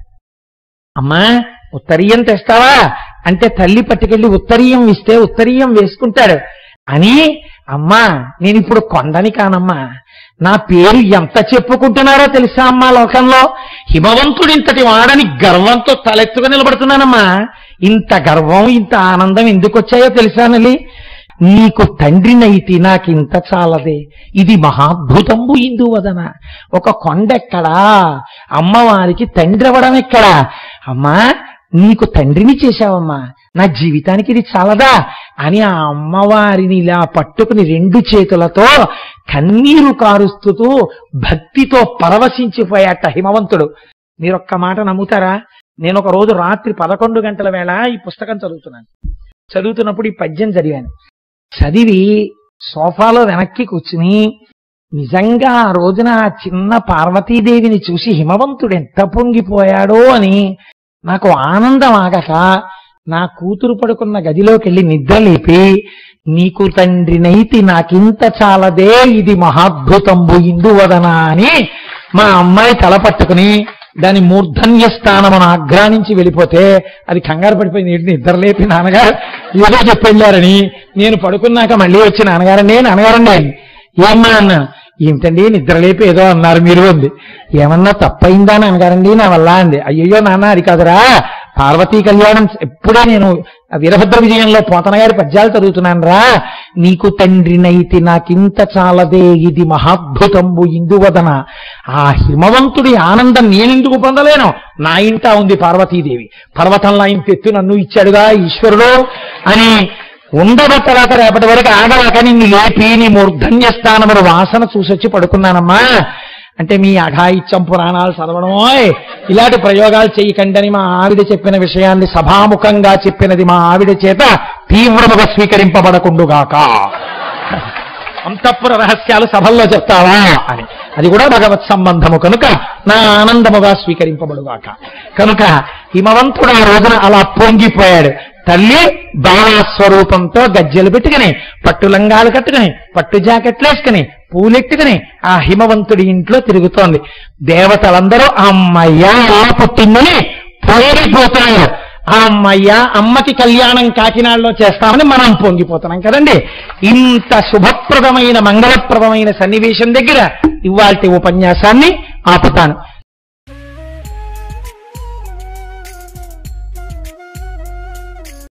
అమ్మా ఉత్తరీయం తెస్తావా అంటే తల్లి పట్టుకెళ్ళి ఉత్తరీయం ఇస్తే ఉత్తరీయం వేసుకుంటాడు అని అమ్మా నేను ఇప్పుడు కొండని కానమ్మా నా పేరు ఎంత చెప్పుకుంటున్నారో తెలుసా అమ్మా లోకంలో హిమవంతుడు ఇంతటి వాడని గర్వంతో తలెత్తుగా నిలబడుతున్నానమ్మా ఇంత గర్వం ఇంత ఆనందం ఎందుకు వచ్చాయో తెలుసానలి నీకు తండ్రినైతి నాకింత చాలదే ఇది మహాద్భుతంబు ఇందువదన ఒక కొండెక్కడా అమ్మవారికి తండ్రి అవ్వడం ఎక్కడా అమ్మా నీకు తండ్రిని చేశావమ్మా నా జీవితానికి ఇది చాలదా అని ఆ అమ్మవారిని ఇలా పట్టుకుని రెండు చేతులతో కన్నీరు కారుస్తూ భక్తితో పరవశించిపోయాట హిమవంతుడు మీరొక్క మాట నమ్ముతారా నేను ఒక రోజు రాత్రి పదకొండు గంటల వేళ ఈ పుస్తకం చదువుతున్నాను చదువుతున్నప్పుడు ఈ పద్యం చదివాను చదివి సోఫాలో వెనక్కి కూర్చుని నిజంగా ఆ రోజున ఆ చిన్న పార్వతీదేవిని చూసి హిమవంతుడు ఎంత పొంగిపోయాడో అని నాకు ఆనందం ఆగక నా కూతురు పడుకున్న గదిలోకి వెళ్ళి నిద్ర లేపి నీకు తండ్రినైతి నాకింత చాలదే ఇది మహాద్భుతంబు ఇందువదన అని మా అమ్మాయి తల పట్టుకుని దాని మూర్ధన్య స్థానమును ఆగ్రానించి వెళ్ళిపోతే అది కంగారు పడిపోయి నీటిని నిద్ర లేపి నాన్నగారు ఏదో చెప్పి వెళ్ళారని నేను పడుకున్నాక మళ్ళీ వచ్చి నాన్నగారండి నాన్నగారండి అని ఏమ్మా అన్నాను ఏమిటండి నిద్ర లేపి ఏదో అన్నారు మీరు అంది ఏమన్నా తప్పైందా నాన్నగారండి నా వల్ల అంది అయ్యయ్యో నాన్న అది కాదురా పార్వతీ కళ్యాణం ఎప్పుడే నేను వీరభద్ర విజయంలో పోతన గారి పద్యాలు చదువుతున్నాను రా నీకు తండ్రినైతి నాకింత చాలదే ఇది మహాద్భుతంబు ఇందువదన ఆ హిమవంతుడి ఆనందం నేనెందుకు పొందలేను నా ఇంట ఉంది పార్వతీదేవి పర్వతంలో ఇంత ఎత్తు నన్ను ఇచ్చాడుగా ఈశ్వరుడు అని ఉండబట్టలాక రేపటి వరకు ఆగలాక నిన్ను లేపి నీ మూర్ధన్య స్థానమును వాసన చూసొచ్చి పడుకున్నానమ్మా అంటే మీ అఘాయిత్యం పురాణాలు చదవడమోయ్ ఇలాంటి ప్రయోగాలు చేయకండి అని మా ఆవిడ చెప్పిన విషయాన్ని సభాముఖంగా చెప్పినది మా ఆవిడ చేత తీవ్రముగా స్వీకరింపబడకుండుగాక అంతఃపుర రహస్యాలు సభల్లో చెప్తావా అని అది కూడా భగవత్ సంబంధము కనుక నా ఆనందముగా స్వీకరింపబడుగాక కనుక హిమవంతుడు ఆ రోజున అలా పొంగిపోయాడు తల్లి బాలాస్వరూపంతో గజ్జెలు పెట్టుకుని పట్టు లంగాలు కట్టుకుని పట్టు జాకెట్లు వేసుకుని పూలెట్టుకుని ఆ హిమవంతుడి ఇంట్లో తిరుగుతోంది దేవతలందరూ అమ్మయ్య ఎలా పుట్టిందని పోయిపోతున్నారు ఆ అమ్మయ్య అమ్మకి కళ్యాణం కాకినాడలో చేస్తామని మనం పొంగిపోతున్నాం కదండి ఇంత శుభప్రదమైన మంగళప్రదమైన సన్నివేశం దగ్గర ఇవాల్టి ఉపన్యాసాన్ని ఆపుతాను